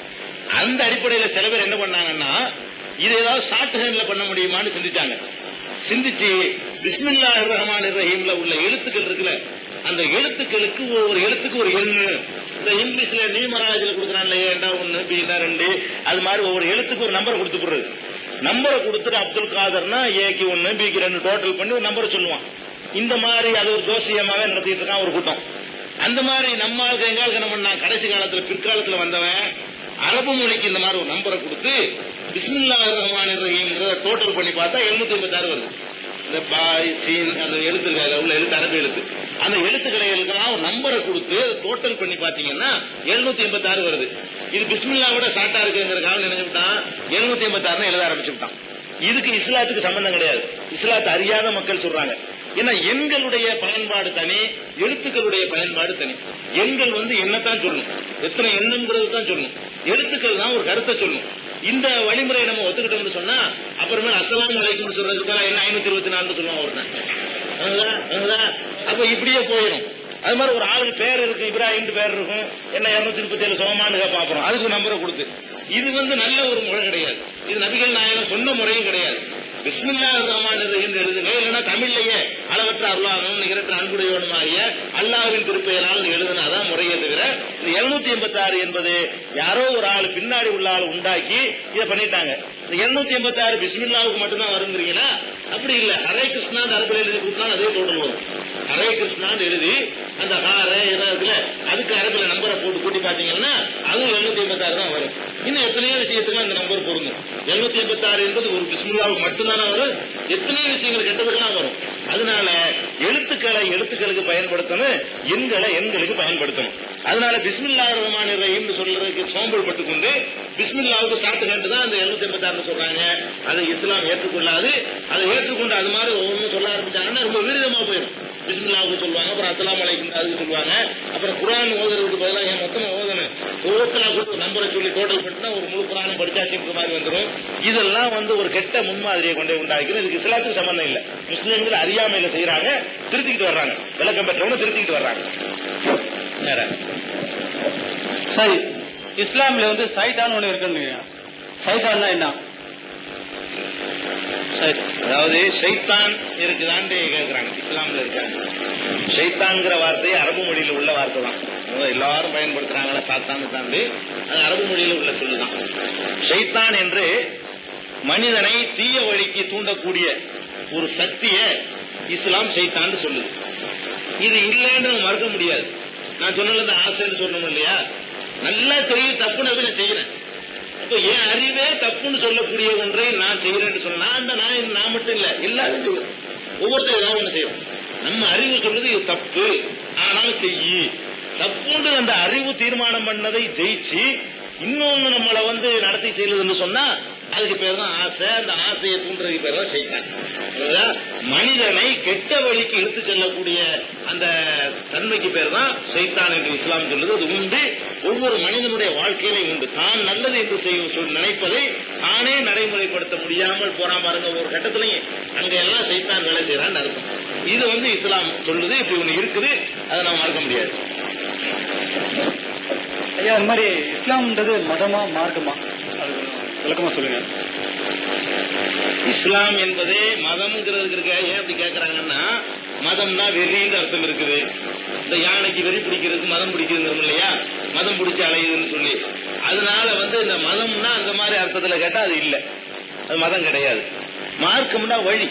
அந்த அடிப்படையில சில பேர் என்ன பண்ணாங்கன்னா இது ஏதாவது ஷார்ட் ஹேண்ட்ல பண்ண முடியுமான்னு சிந்திச்சாங்க சிந்திச்சு பிஸ்மில்லா ரஹ்மான் ரஹீம்ல உள்ள எழுத்துக்கள் இருக்குல்ல அந்த எழுத்துக்களுக்கு ஒரு எழுத்துக்கு ஒரு எண்ணு இந்த இங்கிலீஷ்ல நியூமராஜில் கொடுக்குறான்ல ஏண்டா ஒன்னு பீனா ரெண்டு அது மாதிரி ஒவ்வொரு எழுத்துக்கு ஒரு நம்பர் கொடுத்து போடுறது நம்பரை கொடுத்துட்டு அப்துல் காதர்னா ஏக்கு ஒன்னு பிக்கு ரெண்டு டோட்டல் பண்ணி ஒரு நம்பரை சொல்லுவான் இந்த மாதிரி அது ஒரு ஜோசியமாவே நடத்திட்டு இருக்கான் ஒரு கூட்டம் அந்த மாதிரி நம்ம ஆளுக்கு எங்க ஆளுக்கு என்ன பண்ணா கடைசி காலத்துல பிற்காலத்துல வந்தவன் அரபு மொழிக்கு இந்த மாதிரி ஒரு நம்பரை கொடுத்து பிஸ்மில்லா ரஹ்மான் ரஹீம்ன்றத டோட்டல் பண்ணி பார்த்தா எழுநூத்தி எண்பத்தாறு வருது இந்த பாய் சீன் அந்த எழுத்து இருக்கு, அதுல உள்ள எழுத்து அரபு எழுத்து அந்த எழுத்து கடைகளுக்கெல்லாம் ஒரு நம்பரை கொடுத்து டோட்டல் பண்ணி பாத்தீங்கன்னா எழுநூத்தி எண்பத்தாறு வருது இது பிஸ்மில்லா விட ஷார்ட்டா இருக்குங்கிறதுக்காக நினைச்சுட்டான் எழுநூத்தி எண்பத்தாறுன்னு எழுத ஆரம்பிச்சுட்டான் இதுக்கு இஸ்லாத்துக்கு சம்பந்தம் கிடையாது இஸ்லாத்தை அறியாத மக்கள் சொல்றாங்க ஏன்னா எண்களுடைய பயன்பாடு தனி எழுத்துக்களுடைய பயன்பாடு தனி எண்கள் வந்து என்னத்தான் சொல்லணும் எத்தனை எண்ணுங்கிறது தான் சொல்லணும் எழுத்துக்கள் தான் ஒரு கருத்தை சொல்லணும் இந்த வழிமுறையை நம்ம ஒத்துக்கிட்டோம்னு சொன்னா அப்புறமே அஸ்ஸலாமு அலைக்கும் சொல்றதுக்கு பதிலா என்ன ஐநூத்தி இருபத்தி நாலு சொல்லுவான் ஒருத்தன் அதுதா, அதுதா. அப்ப இப்படியே போயிடும் அது மாதிரி ஒரு ஆளுக்கு பேர் இருக்கு இப்ராஹிம் பேர் இருக்கும் என்ன இருநூத்தி முப்பத்தி ஏழு சோமான்னு கேட்பான் அதுக்கு ஒரு நம்பரை கொடுத்து இது வந்து நல்ல ஒரு முறை கிடையாது இது நபிகள் நாயகம் சொன்ன முறையும் கிடையாது பிஸ்மில்லா ரஹ்மான் ரஹீம் எழுதுங்க இல்லைன்னா தமிழ்லயே அளவற்ற அருளானும் நிகரற்ற அன்புடையவனுமாகிய அல்லாஹ்வின் திருப்பெயரால் எழுதுனாதான் முறையே தவிர இந்த எழுநூத்தி எண்பத்தி ஆறு என்பது யாரோ ஒரு ஆள் பின்னாடி உள்ள ஆள் உண்டாக்கி இதை பண்ணிட்டாங்க இந்த எழுநூத்தி எண்பத்தி ஆறு பிஸ்மில்லாவுக்கு மட்டும்தான் வருங்கிறீங்களா அப்படி இல்ல ஹரே கிருஷ்ணா அரபில் எழுதி கொடுத்தா அதே டோட்டல் வரும் ஹரே கிருஷ்ணான்னு எழுதி அந்த ஹார இருக்குல்ல அதுக்கு அரபில நம்பரை போட்டு கூட்டி பாத்தீங்கன்னா அதுவும் எழுநூத்தி எண்பத்தி ஆறு தான் வரும் இன்னும் எத்தனையோ விஷயத்துக்கு அந்த நம்பர் பொருந்தும் எழுநூத்தி எண்பத்தி ஆறு என்பது ஒரு பிஸ்மில்லாவுக்கு மட்டும்தானே வரும் எத்தனையோ விஷயங்கள் கெட்டதுக்கெல்லாம் வரும் அதனால எழுத்துக்களை எழுத்துக்களுக்கு பயன்படுத்தணும் எண்களை எண்களுக்கு பயன்படுத்தணும் அதனால பிஸ்மில்லா ரஹ்மான் ரஹீம்னு சொல்றதுக்கு சோம்பல் பட்டுக்கொண்டு பிஸ்மில்லாவுக்கு சாட்டு கண்டு தான் அந்த எழுநூத்தி எண்பத்தி ஆறு சொல்றாங்க அதை இஸ்லாம் ஏற்றுக்கொள்ளாது அதை ஏற்றுக்கொண்டு அது மாதிரி ஒவ்வொன்றும் சொல்ல ஆரம்பிச்சாங்கன்னா ரொம்ப விருதமா போயிடும் பிஸ்மில்லாவுக்கு சொல்லுவாங்க அப்புறம் அஸ்ஸலாமு அலைக்கும் அதுக்கு சொல்லுவாங்க அப்புறம் குரான் ஓதுறதுக்கு பதிலாக ஏன் மொத்தமா ஓதணும் ஒவ்வொருத்தலா கொடுத்து நம்பரை சொல்லி டோட்டல் பண்ணினா ஒரு முழு குரானும் படிச்சாச்சுன்ற மாதிரி வந்துடும் இதெல்லாம் வந்து ஒரு கெட்ட முன்மாதிரியை கொண்டு உண்டாக்கணும் இதுக்கு இஸ்லாத்துக்கு சம்பந்தம் இல்லை முஸ்லிம்கள் அறியாமையில செய்யறாங்க திருத்திக்கிட்டு வர்றாங்க விளக்கம் பெற்றவங்க திருத்திக்கிட்டு வர்றாங்க வேற சரி இஸ்லாம்ல வந்து சைத்தான் ஒண்ணு இருக்குன்னு சைத்தான்னா என்ன சரி. அதாவது ஷைத்தான் இருக்குதான்னு கேட்கிறாங்க இஸ்லாம்ல இருக்காங்க ஷைத்தான்ங்கிற வார்த்தை அரபு மொழியில உள்ள வார்த்தை தான் அதாவது எல்லாரும் பயன்படுத்துறாங்களா சாத்தான்னு தாண்டி அது அரபு மொழியில உள்ள சொல்லுதான் ஷைத்தான் என்று மனிதனை தீய வழிக்கு தூண்டக்கூடிய ஒரு சக்திய இஸ்லாம் ஷைத்தான்னு சொல்லுது இது இல்லைன்னு நம்ம மறுக்க முடியாது நான் சொன்னல இந்த ஆசைன்னு சொல்லணும் இல்லையா நல்லா தெரியும் தப்புன்னு அதை நான் செய்யறேன் அப்ப என் அறிவே தப்புன்னு சொல்லக்கூடிய ஒன்றை நான் செய்யறேன்னு சொன்னா அந்த நான் நான் மட்டும் இல்ல எல்லாரும் செய்வோம் ஒவ்வொருத்தரும் ஏதாவது ஒண்ணு செய்வோம் நம்ம அறிவு சொல்றது இது தப்பு ஆனாலும் செய்யி தப்புன்னு அந்த அறிவு தீர்மானம் பண்ணதை ஜெயிச்சு இன்னொன்னு நம்மளை வந்து நடத்தி செய்யறதுன்னு சொன்னா அதுக்கு பேர் தான் ஆசை அந்த ஆசையை தூண்டுறதுக்கு பேர் தான் செய்தான் மனிதனை கெட்ட வழிக்கு இழுத்து செல்லக்கூடிய அந்த தன்மைக்கு பேர் தான் சைத்தான் என்று இஸ்லாம் சொல்லுது அது உண்டு ஒவ்வொரு மனிதனுடைய வாழ்க்கையிலும் உண்டு தான் நல்லது என்று செய்யும் சொல் நினைப்பதை தானே நடைமுறைப்படுத்த முடியாமல் போறான் பாருங்க ஒரு கட்டத்திலையும் அங்க எல்லாம் சைத்தான் வேலை செய்யறான்னு அர்த்தம் இது வந்து இஸ்லாம் சொல்லுது இப்படி ஒண்ணு இருக்குது அதை நாம் மறக்க முடியாது ஐயா இந்த மாதிரி இஸ்லாம்ன்றது மதமா மார்க்கமா அது விளக்கமா சொல்லுங்க இஸ்லாம் என்பதே மதம்ங்கிறதுக்கு இருக்க ஏன் அப்படி கேட்கறாங்கன்னா மதம்னா வெறின்னு அர்த்தம் இருக்குது இந்த யானைக்கு வெறி பிடிக்கிறதுக்கு மதம் பிடிக்கிறதுங்கிறோம் இல்லையா மதம் பிடிச்சி அலையுதுன்னு சொல்லி அதனால வந்து இந்த மதம்னா அந்த மாதிரி அர்த்தத்துல கேட்டா அது இல்லை அது மதம் கிடையாது மார்க்கம்னா வழி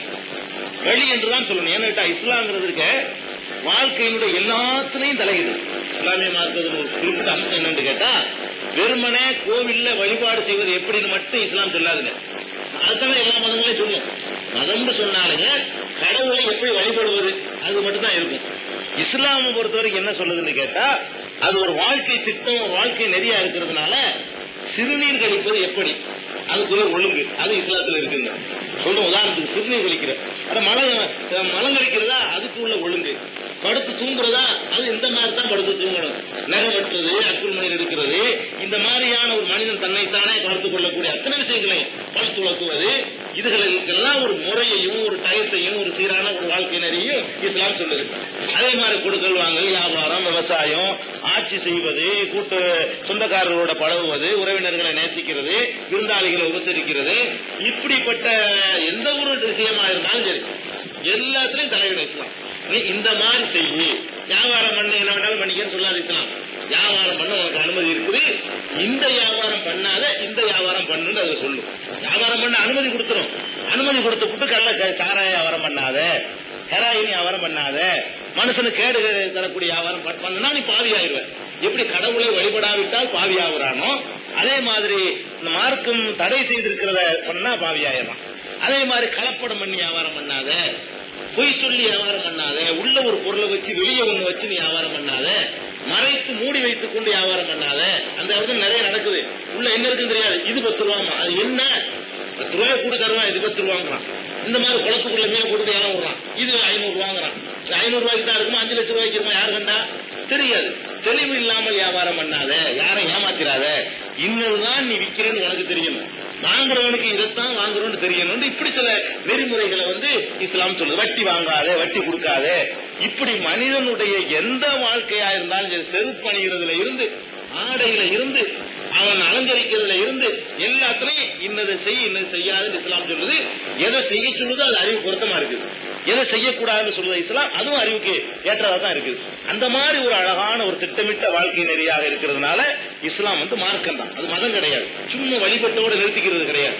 வழி என்றுதான் சொல்லணும் ஏன்னு கேட்டா இஸ்லாம்ங்கிறது இருக்க வாழ்க்கையினுடைய எல்லாத்துலயும் தலையிடுது இஸ்லாமிய மார்க்கத்தின் ஒரு குறிப்பிட்ட அம்சம் என்னன்னு கேட்டா வெறுமனே கோவில்ல வழிபாடு செய்வது எப்படின்னு மட்டும் இஸ்லாம் சொல்லாதுங்க அதுதானே எல்லா மதங்களையும் சொல்லும் மதம்னு சொன்னாலுங்க கடவுளை எப்படி வழிபடுவது அது மட்டும் தான் இருக்கும் இஸ்லாமை பொறுத்த வரைக்கும் என்ன சொல்லுதுன்னு கேட்டா அது ஒரு வாழ்க்கை திட்டம் ஒரு வாழ்க்கை நெறியா இருக்கிறதுனால சிறுநீர் கழிப்பது எப்படி அதுக்குள்ள ஒழுங்கு அது இஸ்லாத்துல இருக்குங்க சொல்றோம் உதாரணத்துக்கு சிறுநீர் கழிக்கிற அட மலை மலம் கழிக்கிறதா அதுக்கு உள்ள ஒழுங்கு படுத்து தூங்குறதா அது இந்த மாதிரி தான் படுத்து தூங்கணும் நகை வெட்டுறது அக்குள் மணி எடுக்கிறது இந்த மாதிரியான ஒரு மனிதன் தன்னைத்தானே கருத்து கொள்ளக்கூடிய அத்தனை விஷயங்களையும் பல் துளக்குவது இதுகளுக்கெல்லாம் ஒரு முறையையும் ஒரு டயத்தையும் ஒரு சீரான ஒரு வாழ்க்கை நெறியும் இஸ்லாம் சொல்லுது அதே மாதிரி கொடுக்கல் வாங்கல் வியாபாரம் விவசாயம் ஆட்சி செய்வது கூட்டு சொந்தக்காரர்களோட பழகுவது உறவினர்களை நேசிக்கிறது விருந்தாளிகளை உபசரிக்கிறது இப்படிப்பட்ட எந்த ஒரு விஷயமா இருந்தாலும் சரி எல்லாத்துலயும் தலையிடும் இஸ்லாம் நீ இந்த மாதிரி செய்யி வியாபாரம் பண்ண என்ன வேணாலும் பண்ணிக்கன்னு சொல்லாது இஸ்லாம் வியாபாரம் பண்ண உனக்கு அனுமதி இருக்குது இந்த வியாபாரம் பண்ணாத இந்த வியாபாரம் பண்ணுன்னு அதை சொல்லும் வியாபாரம் பண்ண அனுமதி கொடுத்துரும் அனுமதி கொடுத்து விட்டு கள்ள க- சாராய வியாபாரம் பண்ணாத ஹெராயின் வியாபாரம் பண்ணாத மனுஷனுக்கு கேடு தரக்கூடிய வியாபாரம் ப- பண்ணுனா நீ பாவி ஆயிடுவ எப்படி கடவுளை வழிபடாவிட்டால் பாவி ஆகுறானோ அதே மாதிரி இந்த மார்க்கம் தடை செய்திருக்கிறத பண்ணா பாவி ஆயிடுறான் அதே மாதிரி கலப்படம் பண்ணி வியாபாரம் பண்ணாத பொய் சொல்லி வியாபாரம் பண்ணாத உள்ள ஒரு பொருளை வச்சு வெளியே ஒண்ணு வச்சு நீ வியாபாரம் பண்ணாத மறைத்து மூடி வைத்துக் கொண்டு வியாபாரம் பண்ணாத அந்த இடத்துல நிறைய நடக்குது உள்ள என்ன இருக்குன்னு தெரியாது இது பத்து ரூபாமா அது என்ன பத்து ரூபாய் கூட தருவான் இது பத்து ரூபாங்கிறான் இந்த மாதிரி குளத்துக்குள்ள மீன் போட்டு யாரும் விடுறான் இது ஐநூறு ரூபாங்கிறான் இது ஐநூறு ரூபாய்க்கு தான் இருக்குமா அஞ்சு லட்சம் ரூபாய்க்கு இருக்குமா யாரு கண்டா தெரியாது தெளிவு இல்லாமல் வியாபாரம் பண்ணாத யாரை ஏமாத்திராத இன்னதுதான் நீ விக்கிறேன்னு உனக்கு தெரியணும் வாங்குறவனுக்கு இதைத்தான் வாங்குறோம்னு தெரியணும் இப்படி சில நெறிமுறைகளை வந்து இஸ்லாம் சொல்லுது வட்டி வாங்காத வட்டி கொடுக்காத இப்படி மனிதனுடைய எந்த வாழ்க்கையா இருந்தாலும் சரி செருப்பு அணிகிறதுல இருந்து ஆடையில இருந்து அவன் அலங்கரிக்கிறதுல இருந்து எல்லாத்துலயும் இன்னதை செய் இன்னது செய்யாதுன்னு இஸ்லாம் சொல்லுது எதை செய்ய சொல்லுதோ அது அறிவு பொருத்தமா இருக்குது எதை செய்யக்கூடாதுன்னு சொல்லுது இஸ்லாம் அதுவும் அறிவுக்கு ஏற்றதா தான் இருக்குது அந்த மாதிரி ஒரு அழகான ஒரு திட்டமிட்ட வாழ்க்கை நெறியாக இருக்கிறதுனால இஸ்லாம் வந்து மார்க்கம் தான் அது மதம் கிடையாது சும்மா வழிபட்டோட நிறுத்திக்கிறது கிடையாது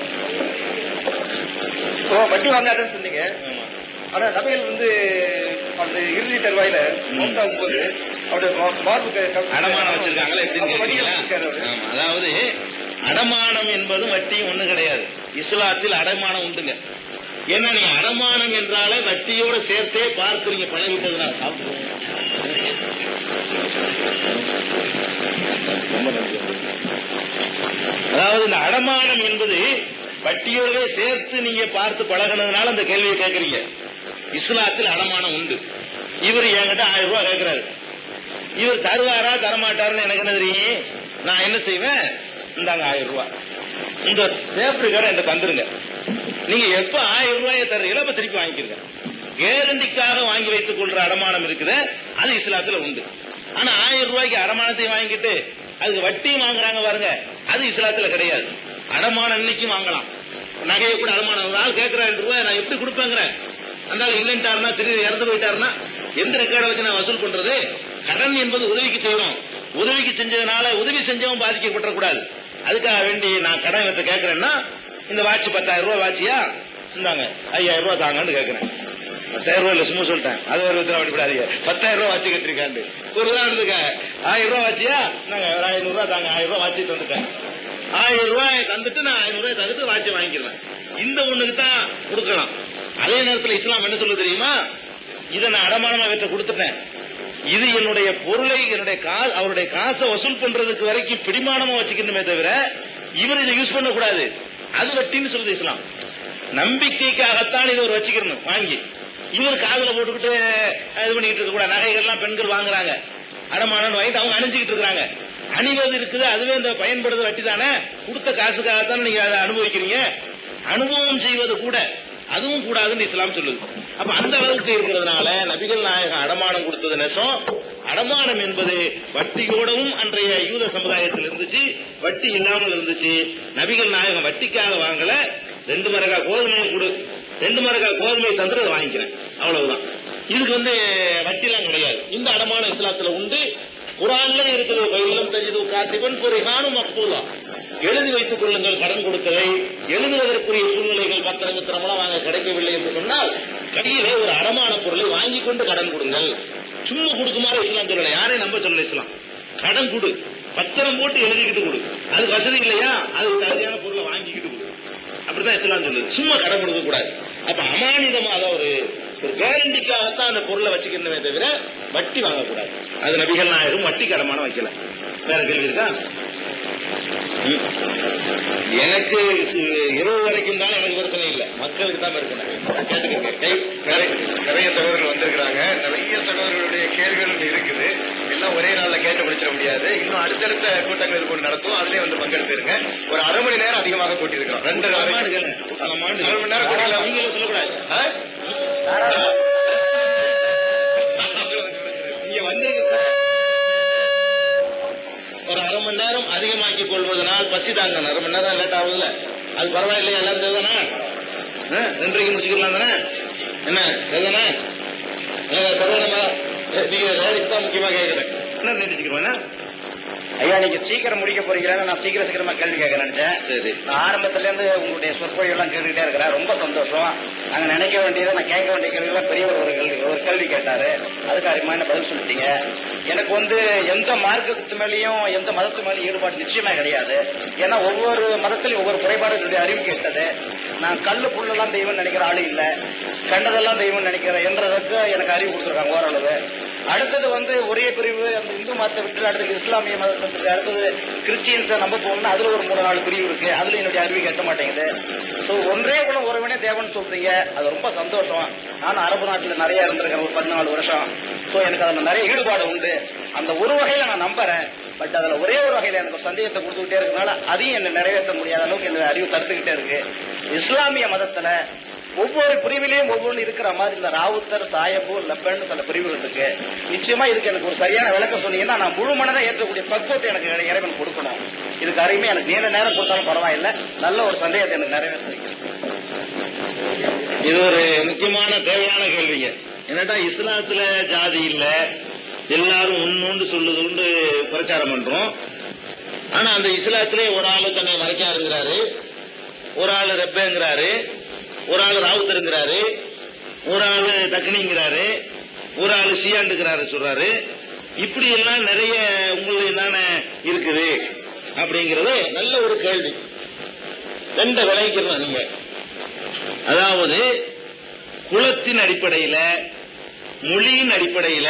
இப்போ வட்டி வாங்காதன்னு சொன்னீங்க ஆமா. ஆனா நபையில் வந்து அந்த இறுதி தருவாயில மௌத்தாகும் போது அவருடைய மா- மார்புக்கு கவசம் அடமானம் வச்சிருக்காங்களா எப்படின்னு அப்ப வட்டி கேட்டீங்களா வச்சிருக்காரு அவரு. ஆமா அதாவது அடமானம் என்பதும் வட்டியும் ஒண்ணு கிடையாது இஸ்லாத்தில் அடமானம் உண்டுங்க ஏன்னா நீங்க அடமானம் என்றாலே வட்டியோட சேர்த்தே பார்த்து நீங்க பழகிட்டதுனால சாப்பிடுவோம் அதாவது இந்த அடமானம் என்பது வட்டியோடவே சேர்த்து நீங்க பார்த்து பழகினதுனால அந்த கேள்வியை கேட்கறீங்க இஸ்லாத்தில் அடமானம் உண்டு இவர் என்கிட்ட ஆயிரம் ரூபாய் கேட்கிறாரு இவர் தருவாரா தரமாட்டாருன்னு எனக்கு என்ன தெரியும் நான் என்ன செய்வேன் இந்தாங்க ஆயிரம் ரூபாய் இந்த பேப்பர் கடை என்கிட்ட தந்துருங்க நீங்க எப்ப ஆயிரம் ரூபாயை தர்றீங்களோ அப்ப திருப்பி வாங்கிக்கிறீங்க கேரண்டிக்காக வாங்கி வைத்துக் கொள்ற அடமானம் இருக்குது அது இஸ்லாத்துல உண்டு ஆனா ஆயிரம் ரூபாய்க்கு அடமானத்தை வாங்கிட்டு அதுக்கு வட்டியும் வாங்குறாங்க பாருங்க அது இஸ்லாத்துல கிடையாது அடமானம் இன்னைக்கும் வாங்கலாம் நகையை கூட அடமானம் ஒரு ஆள் கேட்கிற ரெண்டு ரூபாய் நான் எப்படி கொடுப்பேங்கிறேன் அந்த ஆள் இல்லைன்ட்டாருன்னா திடீர்னு இறந்து போயிட்டாருன்னா எந்த ரெக்கார்டை வச்சு நான் வசூல் பண்றது கடன் என்பது உதவிக்கு செய்யணும் உதவிக்கு செஞ்சதுனால உதவி செஞ்சவன் பாதிக்கப்படக்கூடாது அதுக்காக வேண்டி நான் கடன் இவர்கிட்ட கேட்கறேன்னா இந்த வாட்ச் பத்தாயிரம் ரூபாய் வாட்சியா இந்தாங்க ஐயாயிரம் ரூபாய் தாங்கன்னு கேட்கறேன் பத்தாயிரம் ரூபாய் இல்ல சும்மா சொல்லிட்டேன் அது ஒரு விதத்தில் அப்படி பத்தாயிரம் ரூபாய் வாட்சி கட்டிருக்காண்டு ஒரு உதாரணத்துக்கு ஆயிரம் ரூபாய் வாட்சியா நாங்க ஒரு ஐநூறு ரூபாய் தாங்க ஆயிரம் ரூபாய் வாட்சி தந்துட்டேன் ஆயிரம் ரூபாய் தந்துட்டு நான் ஐநூறு ரூபாய் தந்துட்டு வாட்சி வாங்கிக்கிறேன் இந்த ஒண்ணுக்கு தான் கொடுக்கலாம் அதே நேரத்தில் இஸ்லாம் என்ன சொல்ல தெரியுமா இதை நான் அடமானமா இவற்றை கொடுத்துட்டேன் இது என்னுடைய பொருளை என்னுடைய கா அவருடைய காசை வசூல் பண்றதுக்கு வரைக்கும் பிடிமானமா வச்சுக்கணுமே தவிர இவர் இதை யூஸ் பண்ணக்கூடாது அது வட்டின்னு சொல்லுது இஸ்லாம் நம்பிக்கைக்காகத்தான் இதை ஒரு வச்சுக்கணும் வாங்கி இவர் காதுல போட்டுக்கிட்டு இது பண்ணிட்டு இருக்க கூடாது நகைகள்லாம் பெண்கள் வாங்குறாங்க அடமானம் வாங்கிட்டு அவங்க அணிஞ்சுக்கிட்டு இருக்காங்க அணிவது இருக்குது அதுவே இந்த பயன்படுறது வட்டி தானே கொடுத்த காசுக்காகத்தான் நீங்க அதை அனுபவிக்கிறீங்க அனுபவம் செய்வது கூட அதுவும் கூடாதுன்னு இஸ்லாம் சொல்லுது அப்ப அந்த அளவுக்கு இருக்கிறதுனால நபிகள் நாயகம் அடமானம் கொடுத்தது நெசம் அடமானம் என்பது வட்டியோடவும் அன்றைய யூத சமுதாயத்தில் இருந்துச்சு வட்டி இல்லாமல் இருந்துச்சு நபிகள் நாயகம் வட்டிக்காக வாங்கல ரெண்டு மரகா கோதுமையை கொடு ரெண்டு மரகா கோதுமையை தந்துட்டு அதை வாங்கிக்கிறேன் அவ்வளவுதான் இதுக்கு வந்து வட்டிலாம் கிடையாது இந்த அடமானம் இஸ்லாத்துல உண்டு குரான்ல இருக்குது பயிலும் தெரிஞ்சது காத்திபன் பொறிகானும் அப்போலா எழுதி வைத்துக் கொள்ளுங்கள் கடன் கொடுத்ததை எழுதுவதற்குரிய சூழ்நிலைகள் பத்திரம் பத்திரமெல்லாம் வாங்க கிடைக்கவில்லை என்று சொன்னால் கையிலே ஒரு அடமான பொருளை வாங்கி கொண்டு கடன் கொடுங்கள் சும்மா கொடுக்குமாறு இஸ்லாம் சொல்லல யாரையும் நம்ப சொல்லல இஸ்லாம் கடன் கொடு பத்திரம் போட்டு எழுதிக்கிட்டு கொடு அது வசதி இல்லையா அதுக்கு தகுதியான பொருளை வாங்கிக்கிட்டு கொடு அப்படிதான் இஸ்லாம் சொல்லுது சும்மா கடன் கொடுக்க கூடாது அப்ப அமானிதமா அதான் ஒரு ஒரு கேரண்டிக்காகத்தான் அந்த பொருளை வச்சுக்கணுமே தவிர வட்டி வாங்கக்கூடாது அது நபிகள் நாயகம் வட்டி கடமான வைக்கல வேற கேள்வி இருக்கா ம். எனக்கு சு- இரவு வரைக்கும் தான் எனக்கு பிரச்சனை இல்லை மக்களுக்கு தான் பிரச்சனை கேட்டுக்கங்க கை- நிறைய நிறைய சகோதரர்கள் வந்திருக்கிறாங்க நிறைய சகோதரர்களுடைய கேள்விகள் இருக்குது எல்லாம் ஒரே நாள்ல கேட்டு முடிச்சிட முடியாது இன்னும் அடுத்தடுத்த கூட்டங்கள் இது போட்டு நடத்தும் அதுலயே வந்து பங்கெடுத்துருங்க ஒரு அரை மணி நேரம் அதிகமாக கூட்டியிருக்கிறோம் ரெண்டு ஆமாண்டு வரைக்கும் கேளு. ஆமாண்டு அரை மணி நேரம் கூட்டலாம். நீங்களும் சொல்லக்கூடாது ஆ? இங்க வந்து ஒரு அரை மணி நேரம் அதிகமாக்கி கொள்வதனால் பசி தாங்க அரை மணி நேரம் லேட் ஆகுதுல்ல அது பரவாயில்லையா எல்லாம் தேவைதானே ரெண்டரைக்கு முடிச்சுக்கலாம் தானே என்ன தேவைதானே தருவனமா நீங்க வேலைக்கு தான் முக்கியமா கேட்கிறேன் என்ன நினைச்சுக்கிறோம் ஐயா நீங்க சீக்கிரம் முடிக்க போறீங்களா நான் சீக்கிரம் சீக்கிரமா கேள்வி கேட்க நினைச்சேன் சரி நான் ஆரம்பத்துல இருந்து உங்களுடைய சொற்பொழிவு எல்லாம் கேட்டுக்கிட்டே இருக்கிறேன் ரொம்ப சந்தோஷம் நாங்க நினைக்க வேண்டியதை நான் கேட்க வேண்டிய கேள்வி பெரியவர் ஒரு கேள்வி ஒரு கேள்வி கேட்டாரு அதுக்கு அருமையான பதில் சொல்லிட்டீங்க எனக்கு வந்து எந்த மார்க்கத்து மேலேயும் எந்த மதத்து மேலேயும் ஈடுபாடு நிச்சயமா கிடையாது ஏன்னா ஒவ்வொரு மதத்திலும் ஒவ்வொரு குறைபாடு என்னுடைய அறிவு கேட்டது நான் கல்லு புல்லெல்லாம் தெய்வம் நினைக்கிற ஆளு இல்ல கண்டதெல்லாம் தெய்வம் நினைக்கிறேன் என்றதுக்கு எனக்கு அறிவு கொடுத்துருக்காங்க ஓரளவு அடுத்தது வந்து ஒரே பிரிவு அந்த இந்து மதத்தை விட்டு அடுத்தது இஸ்லாமிய மதத்தை விட்டு அடுத்தது கிறிஸ்டியன்ஸை நம்ப போகணும்னா அதுல ஒரு மூணு நாலு பிரிவு இருக்கு அதுல என்னுடைய அறிவு கேட்க மாட்டேங்குது ஸோ ஒன்றே குல ஒருவனே தேவன் சொல்றீங்க அது ரொம்ப சந்தோஷம் நானும் அரபு நாட்டுல நிறைய இருந்திருக்கேன் ஒரு பதினாலு வருஷம் ஸோ எனக்கு அதுல நிறைய ஈடுபாடு உண்டு அந்த ஒரு வகையில நான் நம்புறேன் பட் அதுல ஒரே ஒரு வகையில எனக்கு ஒரு சந்தேகத்தை கொடுத்துக்கிட்டே இருக்கனால அதையும் என்ன நிறைவேற்ற முடியாத அளவுக்கு என்னோட அறிவு தடுத்துக்கிட்டே இருக்கு இஸ்லாமிய மதத்துல ஒவ்வொரு பிரிவிலையும் ஒவ்வொன்று இருக்கிற மாதிரி இந்த ராவுத்தர் சாயபு லப்பன்னு சில பிரிவுகள் இருக்கு நிச்சயமா இதுக்கு எனக்கு ஒரு சரியான விளக்கம் சொன்னீங்கன்னா நான் முழு மனதை ஏற்றக்கூடிய பக்குவத்தை எனக்கு இறை- இறைவன் கொடுக்கணும் இதுக்கு அருமை எனக்கு நீண்ட நேரம் கொடுத்தாலும் பரவாயில்லை நல்ல ஒரு சந்தேகத்தை எனக்கு நிறைவேற்று இது ஒரு முக்கியமான தேவையான கேள்விங்க என்னடா இஸ்லாத்துல ஜாதி இல்ல எல்லாரும் உண்மைன்னு சொல்லுதுன்னு பிரச்சாரம் பண்றோம் ஆனா அந்த இஸ்லாத்திலே ஒரு ஆளு தன்னை மறைக்காருங்கிறாரு ஒரு ஆளு ரெப்பேங்கிறாரு ஒரு ஆளு ராவுத்தருங்கிறாரு ஒரு ஆளு தக்னிங்கிறாரு ஒரு ஆளு சியாண்டுக்கிறாரு சொல்றாரு இப்படி எல்லாம் நிறைய உங்களுக்கு தானே இருக்குது அப்படிங்கிறது நல்ல ஒரு கேள்வி ரெண்ட விளைவிக்கிறோம் நீங்க அதாவது குலத்தின் அடிப்படையில மொழியின் அடிப்படையில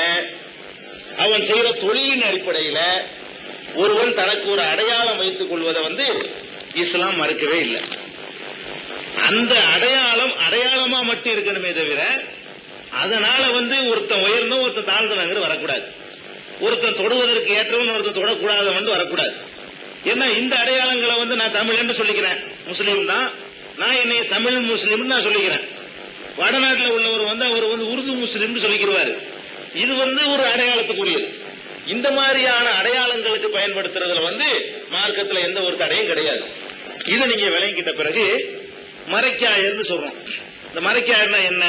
அவன் செய்யற தொழிலின் அடிப்படையில ஒருவன் தனக்கு ஒரு அடையாளம் வைத்துக் கொள்வதை வந்து இஸ்லாம் மறுக்கவே இல்லை அந்த அடையாளம் அடையாளமா மட்டும் இருக்கணுமே தவிர அதனால வந்து ஒருத்தன் உயர்ந்தும் ஒருத்தன் தாழ்ந்தவங்கிறது வரக்கூடாது ஒருத்தன் தொடுவதற்கு ஏற்றவன் ஒருத்தன் தொடக்கூடாதவன் வந்து வரக்கூடாது ஏன்னா இந்த அடையாளங்களை வந்து நான் தமிழன்னு சொல்லிக்கிறேன் முஸ்லீம் தான் நான் என்னைய தமிழ் முஸ்லீம்னு நான் சொல்லிக்கிறேன் வடநாட்டில் உள்ளவர் வந்து அவர் வந்து உருது முஸ்லீம்னு சொல்லிக்கிறாரு இது வந்து ஒரு அடையாளத்துக்குரியது இந்த மாதிரியான அடையாளங்களுக்கு பயன்படுத்துறதுல வந்து மார்க்கத்துல எந்த ஒரு தடையும் கிடையாது இதை நீங்க விளங்கிட்ட பிறகு மறைக்காயர்னு சொல்றோம் இந்த மறைக்காயர்னா என்ன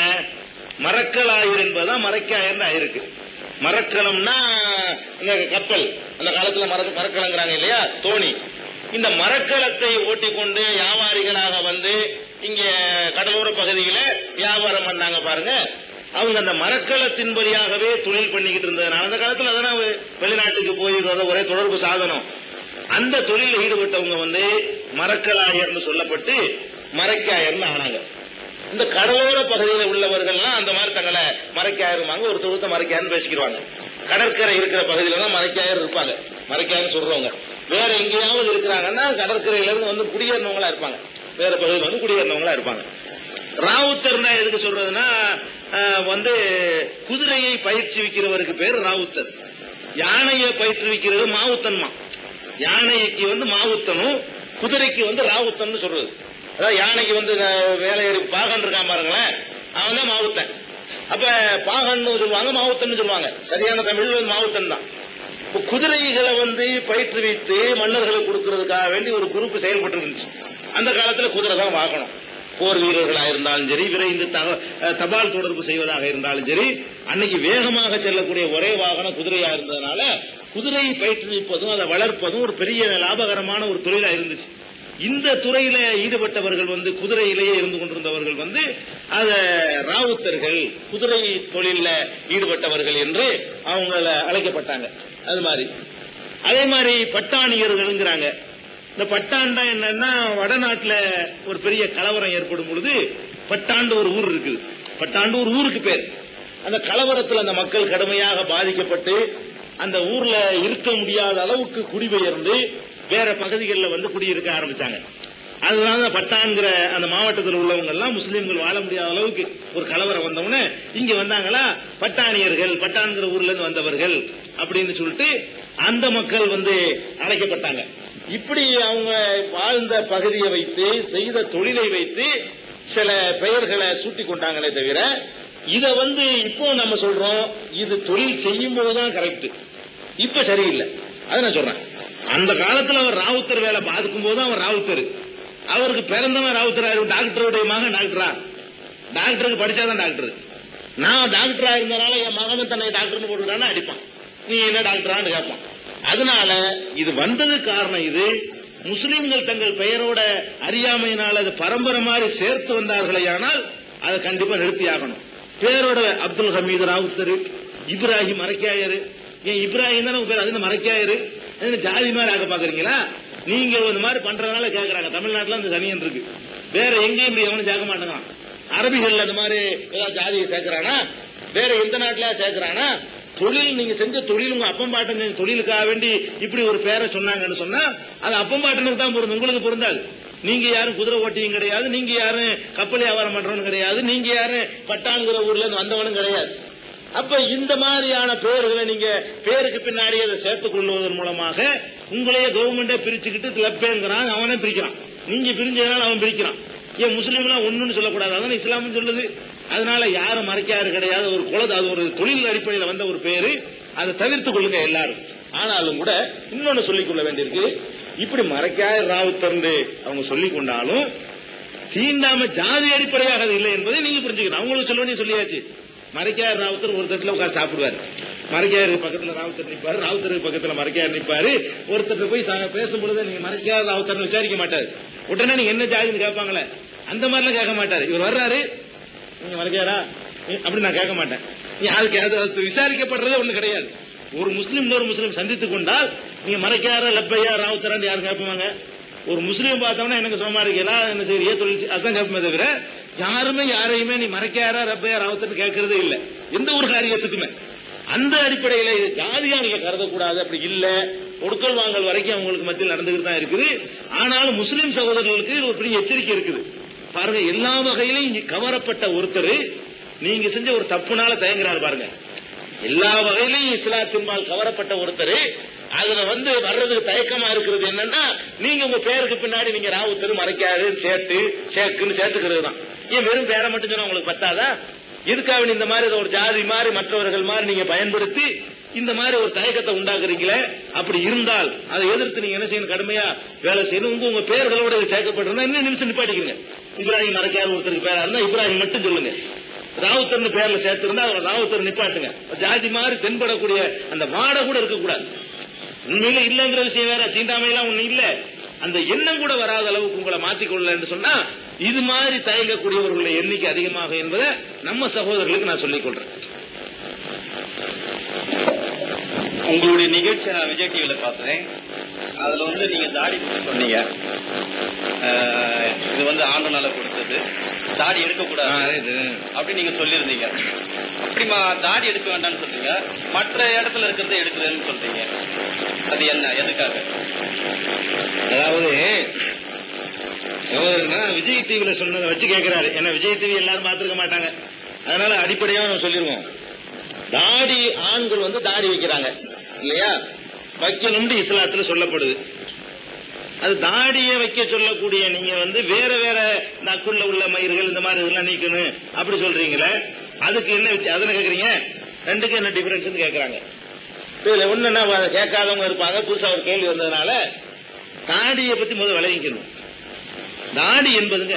மரக்கலாயர் என்பதுதான் மறைக்காயர்னு ஆயிருக்கு மரக்கலம்னா இந்த கப்பல் அந்த காலத்துல மர மரக்கலங்கிறாங்க இல்லையா தோணி இந்த மரக்கலத்தை ஓட்டிக்கொண்டு வியாபாரிகளாக வந்து இங்க கடலோர பகுதியில வியாபாரம் பண்ணாங்க பாருங்க அவங்க அந்த மரக்கலத்தின் வழியாகவே தொழில் பண்ணிக்கிட்டு இருந்ததுனால அந்த காலத்துல அதான் வெளிநாட்டுக்கு போய் வர ஒரே தொடர்பு சாதனம் அந்த தொழிலில் ஈடுபட்டவங்க வந்து மரக்கலாயர்னு சொல்லப்பட்டு மரைக்காயர்னு ஆனாங்க இந்த கடலோர பகுதியில் உள்ளவர்கள்லாம் அந்த மாதிரி தங்களை மறைக்காயிருமாங்க ஒரு தொழுத்த மறைக்காயர்னு பேசிக்கிடுவாங்க கடற்கரை இருக்கிற பகுதியில தான் மறைக்காயர் இருப்பாங்க மறைக்காயர்னு சொல்றவங்க வேற எங்கேயாவது இருக்கிறாங்கன்னா கடற்கரையில இருந்து வந்து குடியேறினவங்களா இருப்பாங்க வேற பகுதியில் வந்து குடியேறினவங்களா இருப்பாங்க ராவுத்தர்னா எதுக்கு சொல்றதுன்னா அஹ், வந்து குதிரையை பயிற்சிவிக்கிறவருக்கு பேர் ராவுத்தர் யானையை பயிற்றுவிக்கிறது மாவுத்தன்மா யானைக்கு வந்து மாவுத்தனும் குதிரைக்கு வந்து ராவுத்தன் சொல்றது அதாவது யானைக்கு வந்து அஹ், வேலை பாகன் இருக்கான் பாருங்களேன் அவன் தான் மாவுத்தன் அப்ப பாகன் சொல்லுவாங்க மாவுத்தன் சொல்லுவாங்க சரியான தமிழ் வந்து மாவுத்தன் தான் இப்ப குதிரைகளை வந்து பயிற்றுவித்து மன்னர்களுக்கு கொடுக்கறதுக்காக வேண்டி ஒரு குரூப் செயல்பட்டு இருந்துச்சு அந்த காலத்துல குதிரை தான் வாங்கணும் போர் வீரர்களாக இருந்தாலும் சரி விரைந்து தக- அஹ், தபால் தொடர்பு செய்வதாக இருந்தாலும் சரி அன்னைக்கு வேகமாக செல்லக்கூடிய ஒரே வாகனம் குதிரையா இருந்ததுனால குதிரையை பயிற்றுவிப்பதும் அதை வளர்ப்பதும் ஒரு பெரிய லாபகரமான ஒரு தொழிலா இருந்துச்சு இந்த துறையில ஈடுபட்டவர்கள் வந்து குதிரையிலேயே இருந்து கொண்டிருந்தவர்கள் வந்து அத ராவுத்தர்கள் குதிரை தொழில ஈடுபட்டவர்கள் என்று அவங்கள அழைக்கப்பட்டாங்க அது மாதிரி அதே மாதிரி பட்டாணியர்கள்ங்கிறாங்க இந்த பட்டாண்டா என்னன்னா வடநாட்டுல ஒரு பெரிய கலவரம் ஏற்படும் பொழுது பட்டாண்டு ஒரு ஊர் இருக்குது பட்டாண்டு ஒரு ஊருக்கு பேர் அந்த கலவரத்தில் அந்த மக்கள் கடுமையாக பாதிக்கப்பட்டு அந்த ஊர்ல இருக்க முடியாத அளவுக்கு குடிபெயர்ந்து வேற பகுதிகளில் வந்து குடியிருக்க ஆரம்பிச்சாங்க அதனால அந்த பட்டான்கிற அந்த மாவட்டத்தில் உள்ளவங்க எல்லாம் முஸ்லீம்கள் வாழ முடியாத அளவுக்கு ஒரு கலவரம் வந்தவுடனே இங்க வந்தாங்களா பட்டாணியர்கள் பட்டான்கிற ஊர்ல இருந்து வந்தவர்கள் அப்படின்னு சொல்லிட்டு அந்த மக்கள் வந்து அழைக்கப்பட்டாங்க இப்படி அவங்க வாழ்ந்த பகுதியை வைத்து செய்த தொழிலை வைத்து சில பெயர்களை சூட்டி கொண்டாங்களே தவிர இத வந்து இப்போ நம்ம சொல்றோம் இது தொழில் செய்யும் போதுதான் கரெக்ட் இப்ப சரியில்லை அதை நான் சொல்றேன் அந்த காலத்துல அவர் ராவுத்தர் வேலை பார்க்கும் போது அவர் ராவுத்தர் அவருக்கு பிறந்தவன் ராவுத்தர் ஆயிரும் டாக்டருடைய மகன் டாக்டரா டாக்டருக்கு படிச்சாதான் டாக்டர் நான் டாக்டரா இருந்தனால என் மகனும் தன்னை டாக்டர்னு போட்டுக்கிறான்னு அடிப்பான் நீ என்ன டாக்டரான்னு கேட்பான் அதனால இது வந்தது காரணம் இது முஸ்லிம்கள் தங்கள் பெயரோட அறியாமையினால் அது பரம்பரை மாதிரி சேர்த்து வந்தார்களே ஆனால் அதை கண்டிப்பா நிறுத்தி ஆகணும் பேரோட அப்துல் ஹமீது ராவுத்தர் இப்ராஹிம் மரக்காயரு ஏன் இப்ராஹிம் தானே உங்க பேர் அது என்ன மரக்காயரு அது என்ன ஜாதி மாதிரி ஆக்க பாக்குறீங்களா நீங்க இந்த மாதிரி பண்றதுனால கேக்குறாங்க தமிழ்நாட்டுல அந்த சனியன் இருக்கு வேற எங்கேயும் இப்படி எவனும் சேர்க்க மாட்டேங்கிறான் அரபிகள்ல அந்த மாதிரி ஏதாவது ஜாதியை சேர்க்கிறானா வேற எந்த நாட்டுல சேர்க்கிறானா தொழில் நீங்க செஞ்ச தொழில் உங்க அப்பம் பாட்டன் செஞ்ச தொழிலுக்காக வேண்டி இப்படி ஒரு பேரை சொன்னாங்கன்னு சொன்னா அது அப்பம் பாட்டனுக்கு தான் பொருந்தும் உங்களுக்கு பொருந்தாது நீங்க யாரும் குதிரை ஓட்டியும் கிடையாது நீங்க யாரும் கப்பல் வியாபாரம் பண்றவனும் கிடையாது நீங்க யாரும் பட்டான்கிற ஊர்ல இருந்து வந்தவனும் கிடையாது அப்ப இந்த மாதிரியான பேர்களை நீங்க பேருக்கு பின்னாடி அதை சேர்த்துக் கொள்வதன் மூலமாக உங்களையே கவர்மெண்டே பிரிச்சுக்கிட்டு லப்பேங்கிறான் அவனே பிரிக்கிறான் நீங்க பிரிஞ்சதுனால அவன் பிரிக்கிறான் ஏன் முஸ்லீம்லாம் ஒண்ணுன்னு சொல்லக்கூடாது அதான் இஸ்லாம்னு சொல்லுது அதனால யாரும் மறைக்காரு கிடையாது ஒரு குல அது ஒரு தொழில் அடிப்படையில் வந்த ஒரு பேரு அதை தவிர்த்துக் கொள்ளுங்க எல்லாரும் ஆனாலும் கூட இன்னொன்னு சொல்லிக் கொள்ள வேண்டியிருக்கு இப்படி மறைக்காய ராவுத்தர்ந்து அவங்க சொல்லிக் கொண்டாலும் தீண்டாம ஜாதி அடிப்படையாக அது இல்லை என்பதை நீங்க புரிஞ்சுக்கணும் அவங்களுக்கு சொல்ல வேண்டிய சொல்லியாச்சு மறைக்காயர் ராவுத்தர் ஒரு தட்டுல உட்கார்ந்து சாப்பிடுவாரு மறைக்காயர் பக்கத்துல ராவுத்தர் நிப்பாரு ராவுத்தருக்கு பக்கத்துல மறைக்காயர் நிப்பாரு ஒருத்தர் போய் சா- பேசும் பொழுது நீங்க மறைக்காயர் ராவுத்தர்னு விசாரிக்க மாட்டாரு உடனே நீங்க என்ன ஜாதின்னு கேட்பாங்களே அந்த மாதிரிலாம் கேட்க மாட்டாரு இவர் வர்றாரு நீங்க மறைக்காரா அப்படி நான் கேட்க மாட்டேன் நீ அதுக்கு அது அது விசாரிக்கப்படுறதே ஒண்ணு கிடையாது ஒரு முஸ்லீம் இன்னொரு முஸ்லீம் சந்தித்துக் கொண்டால் நீங்க மறைக்காரா லப்பையா ராவுத்தரான்னு யாரும் கேட்பாங்க ஒரு முஸ்லீம் பார்த்தோம்னா எனக்கு சோமா இருக்கலா என்ன செய்ய தொழில் செய்- அதான் கேட்போமே தவிர யாருமே யாரையுமே நீ மறைக்காரா ரப்பையா ராவுத்தர்னு கேட்கறதே இல்ல எந்த ஒரு காரியத்துக்குமே அந்த அடிப்படையில இது ஜாதியா நீங்க கருதக்கூடாது அப்படி இல்ல கொடுக்கல் வாங்கல் வரைக்கும் அவங்களுக்கு மத்தியில் நடந்துகிட்டு தான் இருக்குது ஆனாலும் முஸ்லீம் சகோதரர்களுக்கு ஒரு பெரிய எச்சரிக்கை இருக்குது பாருங்க எல்லா வகையிலும் இங்க கவரப்பட்ட ஒருத்தர் நீங்க செஞ்ச ஒரு தப்புனால தயங்குறாரு பாருங்க எல்லா வகையிலையும் இஸ்லாத்தின்பால் கவரப்பட்ட ஒருத்தர் அதுல வந்து வர்றதுக்கு தயக்கமா இருக்கிறது என்னன்னா நீங்க உங்க பேருக்கு பின்னாடி நீங்க ராவுத்தர் மறைக்காது சேர்த்து சேர்க்குன்னு சேர்த்துக்கிறது தான் ஏன் வெறும் பேரை மட்டும் சொன்னா உங்களுக்கு பத்தாதா இதுக்காக இந்த மாதிரி இதை ஒரு ஜாதி மாதிரி மற்றவர்கள் மாதிரி நீங்க பயன்படுத்தி இந்த மாதிரி ஒரு தயக்கத்தை உண்டாக்குறீங்களே அப்படி இருந்தால் அதை எதிர்த்து நீங்க என்ன செய்யணும் கடுமையா வேலை செய்யணும் உங்க உங்க பேர்களோட இது சேர்க்கப்பட்டிருந்தா இன்னும் நிமிஷம் நிப்பாட்டிக்கங்க இப்ராஹிம் மறைக்காத ஒருத்தருக்கு பேரா இருந்தா இப்ராஹிம் மட்டும் சொல்லுங்க ராவுத்தர்னு பேர்ல சேர்த்திருந்தா அவர் ராவுத்தர் நிப்பாட்டுங்க ஜாதி மாதிரி தென்படக்கூடிய அந்த வாடை கூட இருக்கக்கூடாது உண்மையில இல்லங்கிற விஷயம் வேற தீண்டாமையெல்லாம் ஒண்ணு இல்ல அந்த எண்ணம் கூட வராத அளவுக்கு உங்களை மாத்திக்கொள்ள என்று சொன்னா இது மாதிரி தயங்கக்கூடியவர்களுடைய எண்ணிக்கை அதிகமாக என்பதை நம்ம சகோதரர்களுக்கு நான் சொல்லிக் கொள்றேன் உங்களுடைய நிகழ்ச்சியை நான் விஜய் டிவியில பார்த்தேன் அதுல வந்து நீங்க தாடி பத்தி சொன்னீங்க அஹ், இது வந்து ஆண்டனால கொடுத்தது தாடி எடுக்கக்கூடாது அப்படி நீங்க சொல்லியிருந்தீங்க அப்படிமா தாடி எடுக்க வேண்டாம்னு சொல்றீங்க மற்ற இடத்துல இருக்கிறத எடுக்கிறதுன்னு சொல்றீங்க அது என்ன எதுக்காக அதாவது சகோதரனா விஜய் டிவில சொன்னதை வச்சு கேட்கிறாரு ஏன்னா விஜய் டிவி எல்லாரும் பார்த்திருக்க மாட்டாங்க அதனால அடிப்படையா நம்ம சொல்லிருவோம் தாடி ஆண்கள் வந்து தாடி வைக்கிறாங்க இல்லையா வைக்கணும்னு இஸ்லாத்துல சொல்லப்படுது அது தாடியை வைக்க சொல்லக்கூடிய நீங்க வந்து வேற வேற நக்குள்ள உள்ள மயிர்கள் இந்த மாதிரி இதெல்லாம் நீக்கணும் அப்படி சொல்றீங்களே அதுக்கு என்ன வித்தியா- அதனை கேக்குறீங்க ரெண்டுக்கும் என்ன டிஃபரன்ஸ் கேக்குறாங்க இதுல ஒண்ணுன்னா அதை கேட்காதவங்க இருப்பாங்க புதுசா ஒரு கேள்வி வந்ததுனால தாடியை பத்தி முதல்ல விளங்கிக்கணும் தாடி என்பதுங்க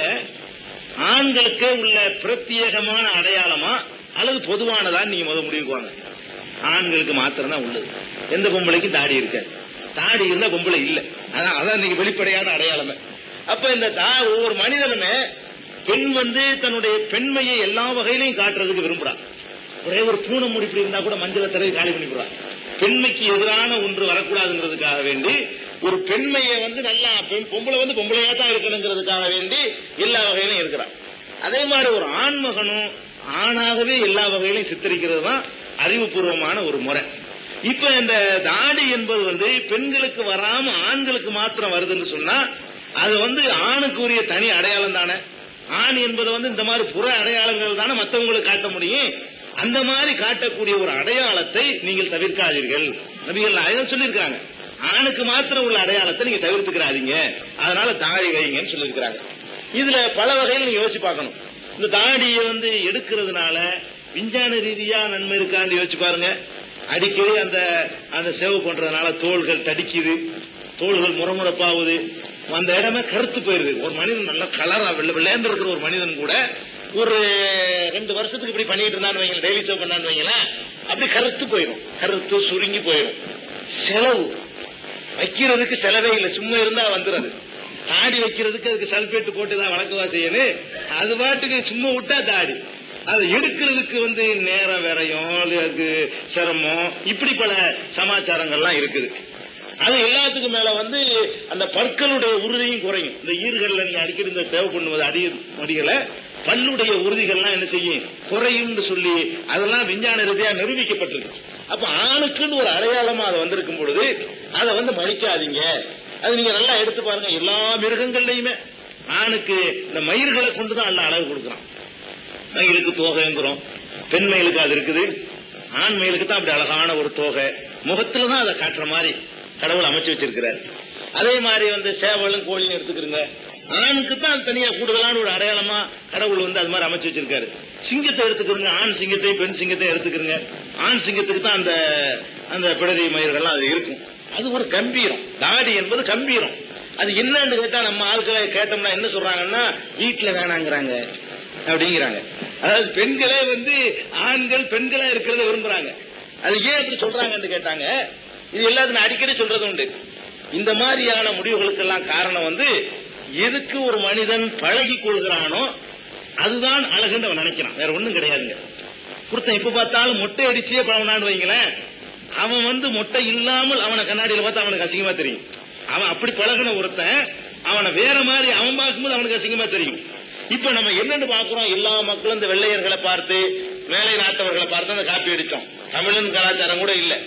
ஆண்களுக்கே உள்ள பிரத்யேகமான அடையாளமா அல்லது பொதுவானதான்னு நீங்க முதல் முடிவுக்கு வாங்க ஆண்களுக்கு மாத்திரம் தான் உள்ளது எந்த பொம்பளைக்கும் தாடி இருக்க தாடி இருந்தா பொம்பளை இல்ல அதான் அதான் நீங்க வெளிப்படையான அடையாளமே அப்ப இந்த தா ஒவ்வொரு மனிதனுமே பெண் வந்து தன்னுடைய பெண்மையை எல்லா வகையிலையும் காட்டுறதுக்கு விரும்புறான் ஒரே ஒரு பூனை முடிப்பு இருந்தா கூட மஞ்சளை தடவி காலி பண்ணிவிடுறான் பெண்மைக்கு எதிரான ஒன்று வரக்கூடாதுங்கிறதுக்காக வேண்டி ஒரு பெண்மையை வந்து நல்லா பெண் பொம்பளை வந்து பொம்பளையா தான் இருக்கணுங்கிறதுக்காக வேண்டி எல்லா வகையிலும் இருக்கிறான் அதே மாதிரி ஒரு ஆண்மகனும் ஆணாகவே எல்லா வகையிலும் சித்தரிக்கிறது தான் அறிவுபூர்வமான ஒரு முறை இப்ப இந்த தாடி என்பது வந்து பெண்களுக்கு வராம ஆண்களுக்கு மாத்திரம் வருதுன்னு சொன்னா அது வந்து ஆணுக்கு உரிய தனி அடையாளம் தானே ஆண் என்பது வந்து இந்த மாதிரி புற அடையாளங்கள் தானே மற்றவங்களுக்கு காட்ட முடியும் அந்த மாதிரி காட்டக்கூடிய ஒரு அடையாளத்தை நீங்கள் தவிர்க்காதீர்கள் நபிகள் நாயகம் சொல்லியிருக்காங்க ஆணுக்கு மாத்திரம் உள்ள அடையாளத்தை நீங்க தவிர்த்துக்கிறாதீங்க அதனால தாடி வைங்கன்னு சொல்லியிருக்கிறாங்க இதுல பல வகையில் நீங்க யோசிச்சு பார்க்கணும் இந்த தாடியை வந்து எடுக்கிறதுனால விஞ்ஞான ரீதியா நன்மை இருக்கான்னு யோசிச்சு பாருங்க அடிக்கடி அந்த அந்த சேவ் பண்றதுனால தோள்கள் தடிக்குது தோள்கள் முறமுறப்பாகுது அந்த இடமே கருத்து போயிருது ஒரு மனிதன் நல்ல கலரா வெள்ள வெள்ளையந்து இருக்கிற ஒரு மனிதன் கூட ஒரு ரெண்டு வருஷத்துக்கு இப்படி பண்ணிட்டு இருந்தான்னு வைங்களேன் டெய்லி ஷோ பண்ணான்னு வைங்களேன் அப்படி கருத்து போயிடும் கருத்து சுருங்கி போயிடும் செலவு வைக்கிறதுக்கு செலவே இல்லை சும்மா இருந்தா வந்துடுறது தாடி வைக்கிறதுக்கு அதுக்கு சல்பேட் போட்டு தான் வழக்கவா செய்யணும் அது பாட்டுக்கு சும்மா விட்டா தாடி அதை எடுக்கிறதுக்கு வந்து நேரம் விரையும் அதுக்கு சிரமம் இப்படி பல சமாச்சாரங்கள்லாம் இருக்குது அது எல்லாத்துக்கும் மேல வந்து அந்த பற்களுடைய உறுதியும் குறையும் இந்த ஈர்கள்ல நீங்க அடிக்கடி இந்த சேவ் பண்ணுவது அடி முடியல பல்லுடைய உறுதிகள்லாம் என்ன செய்யும் குறையும்னு சொல்லி அதெல்லாம் விஞ்ஞான ரீதியா நிரூபிக்கப்பட்டிருக்கு அப்ப ஆணுக்குன்னு ஒரு அடையாளமா அது வந்திருக்கும் பொழுது அதை வந்து மறிக்காதீங்க அது நீங்க நல்லா எடுத்து பாருங்க எல்லா மிருகங்கள்லயுமே ஆணுக்கு இந்த மயிர்களை கொண்டுதான் எல்லாம் அழகு கொடுக்குறான் மயிலுக்கு தோகைங்கிறோம் பெண் மயிலுக்கு அது இருக்குது ஆண் மயிலுக்கு தான் அப்படி அழகான ஒரு தோகை முகத்துல தான் அதை காட்டுற மாதிரி கடவுள் அமைச்சு வச்சிருக்கிறார் அதே மாதிரி வந்து சேவலும் கோழியும் எடுத்துக்கிறங்க ஆணுக்கு தான் தனியா கூடுதலான ஒரு அடையாளமா கடவுள் வந்து அது மாதிரி அமைச்சு வச்சிருக்காரு சிங்கத்தை எடுத்துக்கிறங்க ஆண் சிங்கத்தையும் பெண் சிங்கத்தையும் எடுத்துக்கிறங்க ஆண் சிங்கத்துக்கு தான் அந்த அந்த பிடரி மயிர்கள்லாம் அது இருக்கும் அது ஒரு கம்பீரம் தாடி என்பது கம்பீரம் அது என்னன்னு கேட்டா நம்ம ஆட்களை கேட்டோம்னா என்ன சொல்றாங்கன்னா வீட்டுல வேணாங்கிறாங்க அப்படிங்கிறாங்க அதாவது பெண்களே வந்து ஆண்கள் பெண்களா இருக்கிறத விரும்புறாங்க அது ஏன் அப்படி சொல்றாங்கன்னு கேட்டாங்க இது எல்லாத்துக்கும் அடிக்கடி சொல்றது உண்டு இந்த மாதிரியான முடிவுகளுக்கெல்லாம் காரணம் வந்து எதுக்கு ஒரு மனிதன் பழகி கொள்கிறானோ அதுதான் அழகுன்னு அவன் நினைக்கிறான் வேற ஒண்ணும் கிடையாதுங்க ஒருத்தன் இப்ப பார்த்தாலும் மொட்டை அடிச்சே பழவனான்னு வைங்களேன் அவன் வந்து மொட்டை இல்லாமல் அவனை கண்ணாடியில பார்த்தா அவனுக்கு அசிங்கமா தெரியும் அவன் அப்படி பழகின ஒருத்தன் அவனை வேற மாதிரி அவன் பார்க்கும்போது அவனுக்கு அசிங்கமா தெரியும் இப்ப நம்ம என்னன்னு பாக்குறோம் எல்லா மக்களும் இந்த வெள்ளையர்களை பார்த்து மேலை நாட்டவர்களை பார்த்து அந்த காப்பி அடிச்சோம் தமிழன் கலாச்சாரம் கூட இல்ல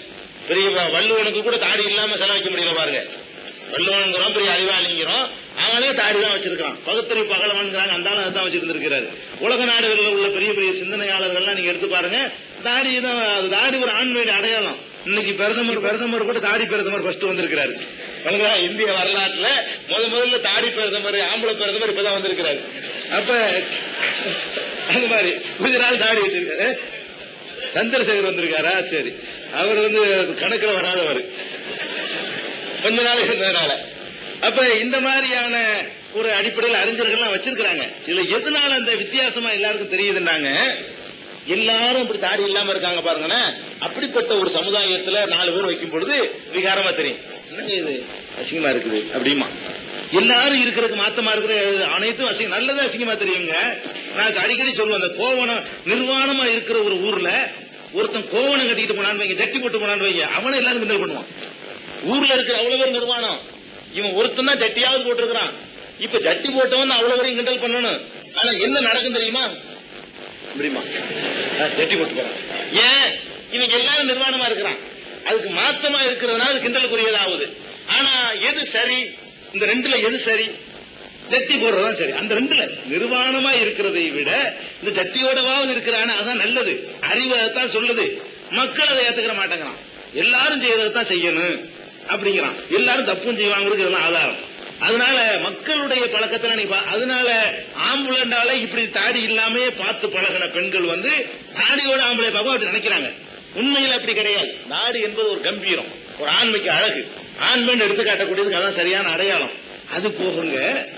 பெரிய வ- வள்ளுவனுக்கு கூட தாடி இல்லாம செலவைக்க முடியல பாருங்க வள்ளுவனுங்கிறோம் பெரிய அறிவாளிங்கிறோம் அவனே தாடி தான் வச்சிருக்கான் பகுத்தறி பகலவன்கிறாங்க அந்த ஆளும் அதான் வச்சிருந்திருக்கிறாரு உலக நாடுகளில் உள்ள பெரிய பெரிய சிந்தனையாளர்கள்லாம் நீங்க எடுத்து பாருங்க தாடி தான் அது தாடி ஒரு ஆண்மையுடைய அடையாளம் இன்னைக்கு பிரதமர் பிரதமர் கூட தாடி பிரதமர் ஃபர்ஸ்ட் வந்திருக்கிறாரு பாருங்களா, இந்திய வரலாற்றுல முத முதல்ல தாடி பிரதமர் ஆம்பளை பிரதமர் இப்பதான் வந்திருக்கிறாரு அப்ப அந்த மாதிரி கொஞ்ச நாள் தாடி வச்சிருக்காரு சந்திரசேகர் வந்திருக்காரா சரி அவர் வந்து கணக்குல வராதவர் கொஞ்ச நாள் இருந்ததுனால அப்ப இந்த மாதிரியான ஒரு அடிப்படையில் அறிஞர்கள்லாம் வச்சிருக்கிறாங்க இதுல எதனால அந்த வித்தியாசமா எல்லாருக்கும் தெரியுதுன்னாங்க எல்லாரும் இப்படி தாடி இல்லாம இருக்காங்க பாருங்களேன் அப்படிப்பட்ட ஒரு சமுதாயத்துல நாலு பேர் வைக்கும் பொழுது விகாரமா தெரியும் என்னங்க இது அசிங்கமா இருக்குது அப்படிமா எல்லாரும் இருக்கிறதுக்கு மாத்தமா இருக்கிற அனைத்தும் அசிங்கம் நல்லதா அசிங்கமா தெரியுங்க நான் அடிக்கடி சொல்லுவேன் அந்த கோவணம் நிர்வாணமா இருக்கிற ஒரு ஊர்ல ஒருத்தன் கோவணம் கட்டிட்டு போனான்னு வைங்க ஜட்டி போட்டு போனான்னு வைங்க அவனை எல்லாரும் கிண்டல் பண்ணுவான் ஊர்ல இருக்கிற அவ்வளவு பேர் நிர்வாணம் இவன் ஒருத்தன் தான் ஜட்டியாவது போட்டிருக்கிறான் இப்ப ஜட்டி போட்டவன் அவ்வளவு பேரையும் கிண்டல் பண்ணணும் ஆனா என்ன நடக்கும் தெரியுமா தெரியுமா அஹ், ஜட்டி போட்டு போறான் ஏன் இவன் எல்லாரும் நிர்வாணமா இருக்கிறான் அதுக்கு மாத்தமா இருக்கிறதுனால அது கிண்டலுக்குரியதாகுது ஆனா எது சரி இந்த ரெண்டுல எது சரி ஜட்டி போடுறதுதான் சரி அந்த ரெண்டுல நிர்வாணமா இருக்கிறதை விட இந்த ஜட்டியோடவாவது இருக்கிறான அதான் நல்லது அறிவு அதைத்தான் சொல்லுது மக்கள் அதை ஏத்துக்கிற மாட்டேங்கிறான் எல்லாரும் செய்யறதான் செய்யணும் அப்படிங்கிறான் எல்லாரும் தப்பும் செய்வாங்கிறது இதெல்லாம் ஆதாரம் அதனால மக்களுடைய பழக்கத்துல நீ பா- அதனால ஆம்புலண்டால இப்படி தாடி இல்லாமே பார்த்து பழகின பெண்கள் வந்து தாடியோட ஆம்பளை பார்க்க அப்படி நினைக்கிறாங்க உண்மையில் அப்படி கிடையாது தாடி என்பது ஒரு கம்பீரம் ஒரு ஆண்மைக்கு அழகு ஆண் பெண் எடுத்து காட்டக்கூடியதுக்கு அதான் சரியான அடையாளம் அது போகுங்க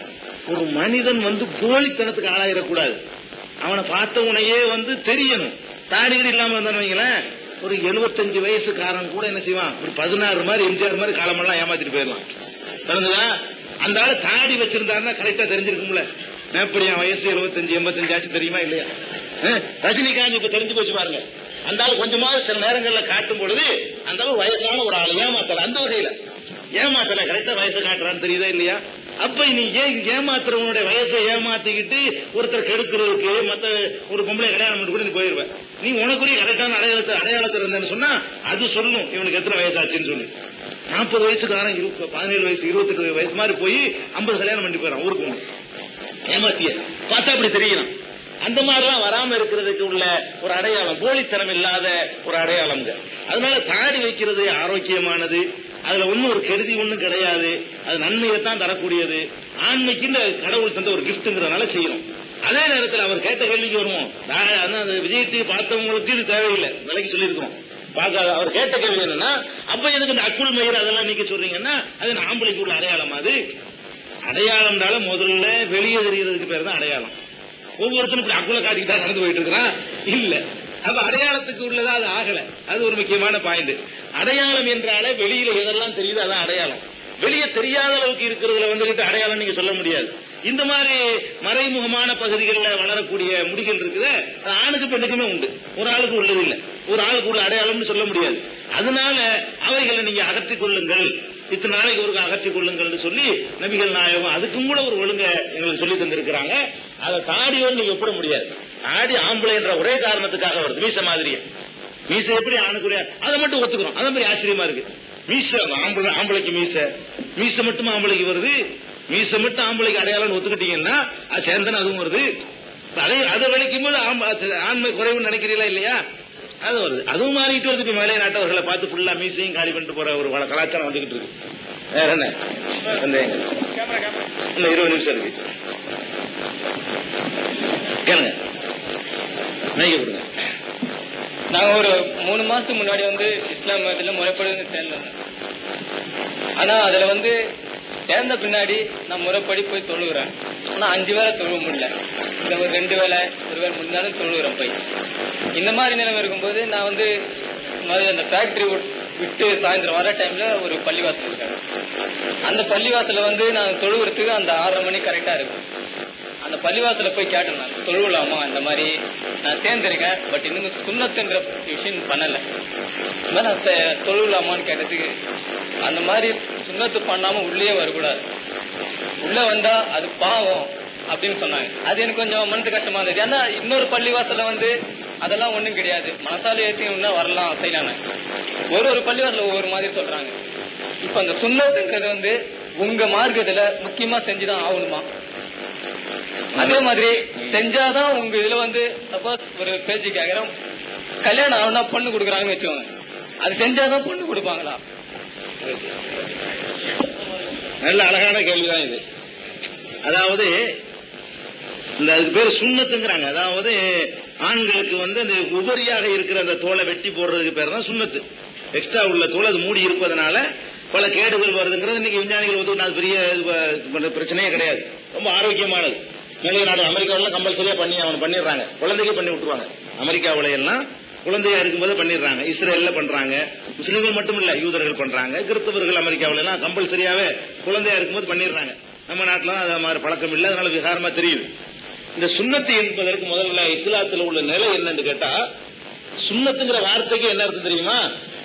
ஒரு மனிதன் வந்து போலித்தனத்துக்கு ஆளாயிடக்கூடாது அவனை பார்த்த உனையே வந்து தெரியணும் தாடிகள் இல்லாம இருந்தான்னு வைங்களேன் ஒரு 75 வயசுக்காரன் கூட என்ன செய்வான் ஒரு பதினாறு மாதிரி எம்ஜிஆர் மாதிரி காலமெல்லாம் ஏமாத்திட்டு போயிடலாம் தெரிஞ்சுதா அந்த ஆளு தாடி வச்சிருந்தாருன்னா கரெக்டா தெரிஞ்சிருக்கும்ல எப்படி என் வயசு 75 எண்பத்தஞ்சு ஆச்சு தெரியுமா இல்லையா அஹ், ரஜினிகாந்த் இப்ப தெரிஞ்சு போச்சு பாருங்க அந்த ஆளு கொஞ்சமாவது சில நேரங்கள்ல காட்டும் பொழுது அந்த அளவு வயசான ஒரு ஆளு ஏமாத்தல அந்த வகையில ஏமாத்தல கரெக்டா வயசை காட்டுறான்னு தெரியுதா இல்லையா அப்ப நீ ஏன் ஏமாத்துறவனுடைய வயசை ஏமாத்திக்கிட்டு ஒருத்தர் கெடுக்கிறதுக்கு மத்த ஒரு பொம்பளை கல்யாணம் பண்ணி கூட நீ போயிருவ நீ உனக்குரிய கரெக்டான அடையாளத்தை அடையாளத்தை இருந்தேன்னு சொன்னா அது சொல்லும் இவனுக்கு எத்தனை வயசாச்சுன்னு சொல்லி நாற்பது வயசுக்காரன் இரு- பதினேழு வயசு இருபத்தெட்டு வயசு மாதிரி போய் ஐம்பது கல்யாணம் பண்ணி போயிடான் ஊருக்கு ஒண்ணு. ஏமாத்திய பார்த்தா அப்படி தெரியலாம் அந்த மாதிரிலாம் வராம இருக்கிறதுக்கு உள்ள ஒரு அடையாளம் போலித்தனம் இல்லாத ஒரு அடையாளம்ங்க அதனால தாடி வைக்கிறது ஆரோக்கியமானது அதுல ஒண்ணும் ஒரு கெடுதி ஒண்ணும் கிடையாது அது நன்மையைத்தான் தரக்கூடியது ஆண்மைக்கு இந்த கடவுள் தந்த ஒரு கிஃப்ட்ங்கிறதுனால செய்யணும் அதே நேரத்தில் அவர் கேட்ட கேள்விக்கு வருவோம் நான் அதான் அந்த விஜய் டிவி பார்த்தவங்களுக்கு இது தேவையில்லை விலைக்கு சொல்லியிருக்கிறோம் பார்க்காத அவர் கேட்ட கேள்வி என்னன்னா அப்ப எதுக்கு இந்த அக்குள் மயிர் அதெல்லாம் நீக்க சொல்றீங்கன்னா அது ஆம்பளைக்கு உள்ள அடையாளம் அது அடையாளம்னால முதல்ல வெளியே தெரியறதுக்கு பேர் தான் அடையாளம் ஒவ்வொருத்தரும் இப்படி அக்குல காட்டிக்கிட்டா நடந்து போயிட்டு இருக்கிறான் இல்ல அப்ப அடையாளத்துக்கு உள்ளதா அது ஆகல அது ஒரு முக்கியமான பாயிண்ட் அடையாளம் என்றாலே வெளியில எதெல்லாம் தெரியுதோ அதான் அடையாளம் வெளியே தெரியாத அளவுக்கு இருக்கிறதுல வந்துகிட்டு அடையாளம் நீங்க சொல்ல முடியாது இந்த மாதிரி மறைமுகமான பகுதிகளில் வளரக்கூடிய முடிகள் இருக்குது அது ஆணுக்கு பெண்ணுக்குமே உண்டு ஒரு ஆளுக்கு உள்ளது இல்ல ஒரு ஆளுக்கு உள்ள அடையாளம்னு சொல்ல முடியாது அதனால அவைகளை நீங்க அகற்றிக் கொள்ளுங்கள் இத்தனை நாளைக்கு ஒரு அகற்றிக் கொள்ளுங்கள்னு சொல்லி நபிகள் நாயகம் அதுக்கும் கூட ஒரு ஒழுங்க எங்களுக்கு சொல்லி தந்திருக்கிறாங்க அதை தாடியோடு நீங்க ஒப்பிட முடியாது தாடி ஆம்பளை என்ற ஒரே காரணத்துக்காக வருது மீச மாதிரியே மீச எப்படி ஆணுக்குரிய அதை மட்டும் ஒத்துக்கிறோம் அதே மாதிரி ஆச்சரியமா இருக்கு மீச ஆம்பளை ஆம்பளைக்கு மீச மீச மட்டும் ஆம்பளைக்கு வருது மீச மட்டும் ஆம்பளைக்கு அடையாளம்னு ஒத்துக்கிட்டீங்கன்னா அது சேர்ந்தன அதுவும் வருது அதை அதை விளைக்கும் போது ஆம்ப- ஆண்மை குறைவுன்னு நினைக்கிறீங்களா இல்லையா அது வருது அதுவும் மாறிட்டு வருது இப்ப மேலே நாட்டவர்களை பார்த்து ஃபுல்லா மீசையும் காலி பண்ணிட்டு போற ஒரு வழ- கலாச்சாரம் வந்துகிட்டு இருக்கு வேற என்ன சந்தேகம் இன்னும் இருபது நிமிஷம் இருக்கு கேளுங்க மைக்க கொடுங்க நாங்க ஒரு மூணு மாசத்துக்கு முன்னாடி வந்து இஸ்லாம் மதத்துல முறைப்படி வந்து சேர்ந்தோம் ஆனா அதுல வந்து சேர்ந்த பின்னாடி நான் முறைப்படி போய் தொழுகிறேன் ஆனா அஞ்சு வேளை தொழுக முடியல இந்த ஒரு ரெண்டு வேளை ஒரு வேளை முடிஞ்சாலும் தொழுகிறேன் போய் இந்த மாதிரி நிலைமை இருக்கும்போது நான் வந்து இந்த மாதிரி அந்த ஃபேக்டரி விட்டு சாயந்தரம் வர டைம்ல ஒரு பள்ளிவாசல் இருக்காங்க அந்த பள்ளிவாசல வந்து நான் தொழுகிறதுக்கு அந்த ஆறரை மணி கரெக்டா இருக்கும் அந்த பள்ளிவாசல போய் கேட்டேன் நான் தொழுவலாமா இந்த மாதிரி நான் சேர்ந்திருக்கேன் பட் இன்னும் சுண்ணத்துங்கிற விஷயம் பண்ணல இந்த மாதிரி நான் தெ- தொழுவலாமான்னு கேட்டதுக்கு அந்த மாதிரி சுண்ணத்து பண்ணாம உள்ளே வரக்கூடாது உள்ள வந்தா அது பாவம் அப்படின்னு சொன்னாங்க அது எனக்கு கொஞ்சம் மனசு கஷ்டமா இருந்துச்சு ஏன்னா இன்னொரு பள்ளிவாசல்ல வந்து அதெல்லாம் ஒண்ணும் கிடையாது மனசால ஏற்றினா வரலாம் அசைலான ஒரு ஒரு பள்ளிவாரில் ஒவ்வொரு மாதிரி சொல்றாங்க இப்ப அந்த சுண்ணத்துன்றது வந்து உங்க மார்க்கத்துல முக்கியமா செஞ்சுதான் ஆகணுமா அதே மாதிரி செஞ்சாதான் உங்க இதுல வந்து சப்போஸ் ஒரு பேச்சு கேக்குறோம் கல்யாணம் ஆகுனா பொண்ணு கொடுக்குறாங்கன்னு வச்சுக்கோங்க அது செஞ்சாதான் பொண்ணு கொடுப்பாங்களா நல்ல அழகான கேள்விதான் இது அதாவது இந்த அதுக்கு பேர் சுண்ணத்துங்கிறாங்க அதாவது ஆண்களுக்கு வந்து அந்த உபரியாக இருக்கிற அந்த தோலை வெட்டி போடுறதுக்கு பேர் தான் சுண்ணத்து எக்ஸ்ட்ரா உள்ள தோல் அது மூடி இருப்பதனால பல கேடுகள் வருதுங்கிறது இன்னைக்கு விஞ்ஞானிகள் ஒத்துக்கிட்டு அது பெரிய இது ப- பண்ற பிரச்சனையே கிடையாது ரொம்ப ஆரோக்கியமானது மேலே நாடு அமெரிக்காவில் கம்பல்சரியா பண்ணி அவன் பண்ணிடுறாங்க குழந்தைக்கு பண்ணி விட்டுருவாங்க அமெரிக்காவுல எல்லாம் குழந்தையா இருக்கும்போது பண்ணிடுறாங்க இஸ்ரேல்ல பண்றாங்க முஸ்லீம்கள் மட்டும் இல்ல யூதர்கள் பண்றாங்க கிறிஸ்தவர்கள் அமெரிக்காவுல எல்லாம் கம்பல்சரியாவே குழந்தையா இருக்கும்போது பண்ணிடுறாங்க நம்ம நாட்டுல அது மாதிரி பழக்கம் இல்லை அதனால விகாரமா தெரியுது இந்த சுண்ணத்து என்பதற்கு முதல்ல இஸ்லாத்துல உள்ள நிலை என்னன்னு கேட்டா சுண்ணத்துங்கிற வார்த்தைக்கு என்ன அர்த்தம் தெரியுமா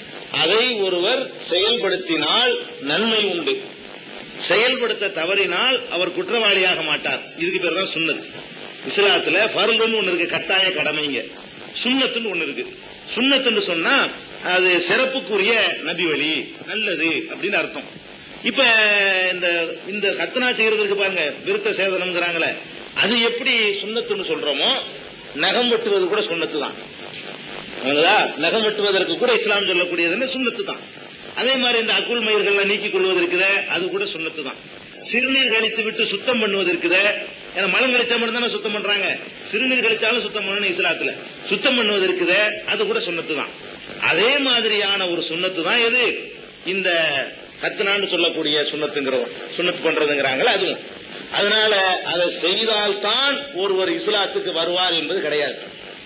அதை ஒருவர் செயல்படுத்தினால் நன்மை உண்டு செயல்படுத்த தவறினால் அவர் குற்றவாளியாக மாட்டார் இதுக்கு பேர் தான் சுன்னத் இஸ்லாத்துல ஃபர்லுன்னு ஒண்ணு இருக்கு கட்டாய கடமைங்க சுன்னத்துன்னு ஒண்ணு இருக்கு சுன்னத்துன்னு சொன்னா அது சிறப்புக்குரிய நபி வழி நல்லது அப்படின்னு அர்த்தம் இப்ப இந்த இந்த கத்தனா செய்யறதுக்கு பாருங்க விருத்த சேதனம்ங்கிறாங்களே அது எப்படி சுண்ணத்துன்னு சொல்றோமோ நகம் வெட்டுவது கூட சுண்ணத்து தான் அவங்களா நகம் வெட்டுவதற்கு கூட இஸ்லாம் சொல்லக்கூடியதுன்னு சுண்ணத்து தான் அதே மாதிரி இந்த அக்குள் மயிர்கள்ல நீக்கிக் கொள்வது இருக்குதே அது கூட சுண்ணத்து தான் சிறுநீர் கழித்து விட்டு சுத்தம் பண்ணுவது இருக்குதே ஏன்னா மலம் கழிச்சா மட்டும் தானே சுத்தம் பண்றாங்க சிறுநீர் கழிச்சாலும் சுத்தம் பண்ணணும் இஸ்லாத்துல சுத்தம் பண்ணுவது இருக்குதே அது கூட சுண்ணத்து தான் அதே மாதிரியான ஒரு சுண்ணத்து தான் எது இந்த கத்துனான்னு சொல்லக்கூடிய சுண்ணத்துங்கிறோம் சுண்ணத்து பண்றதுங்கிறாங்களே அதுவும் அதனால அதை செய்தால்தான் ஒருவர் இஸ்லாத்துக்கு வருவார் என்பது கிடையாது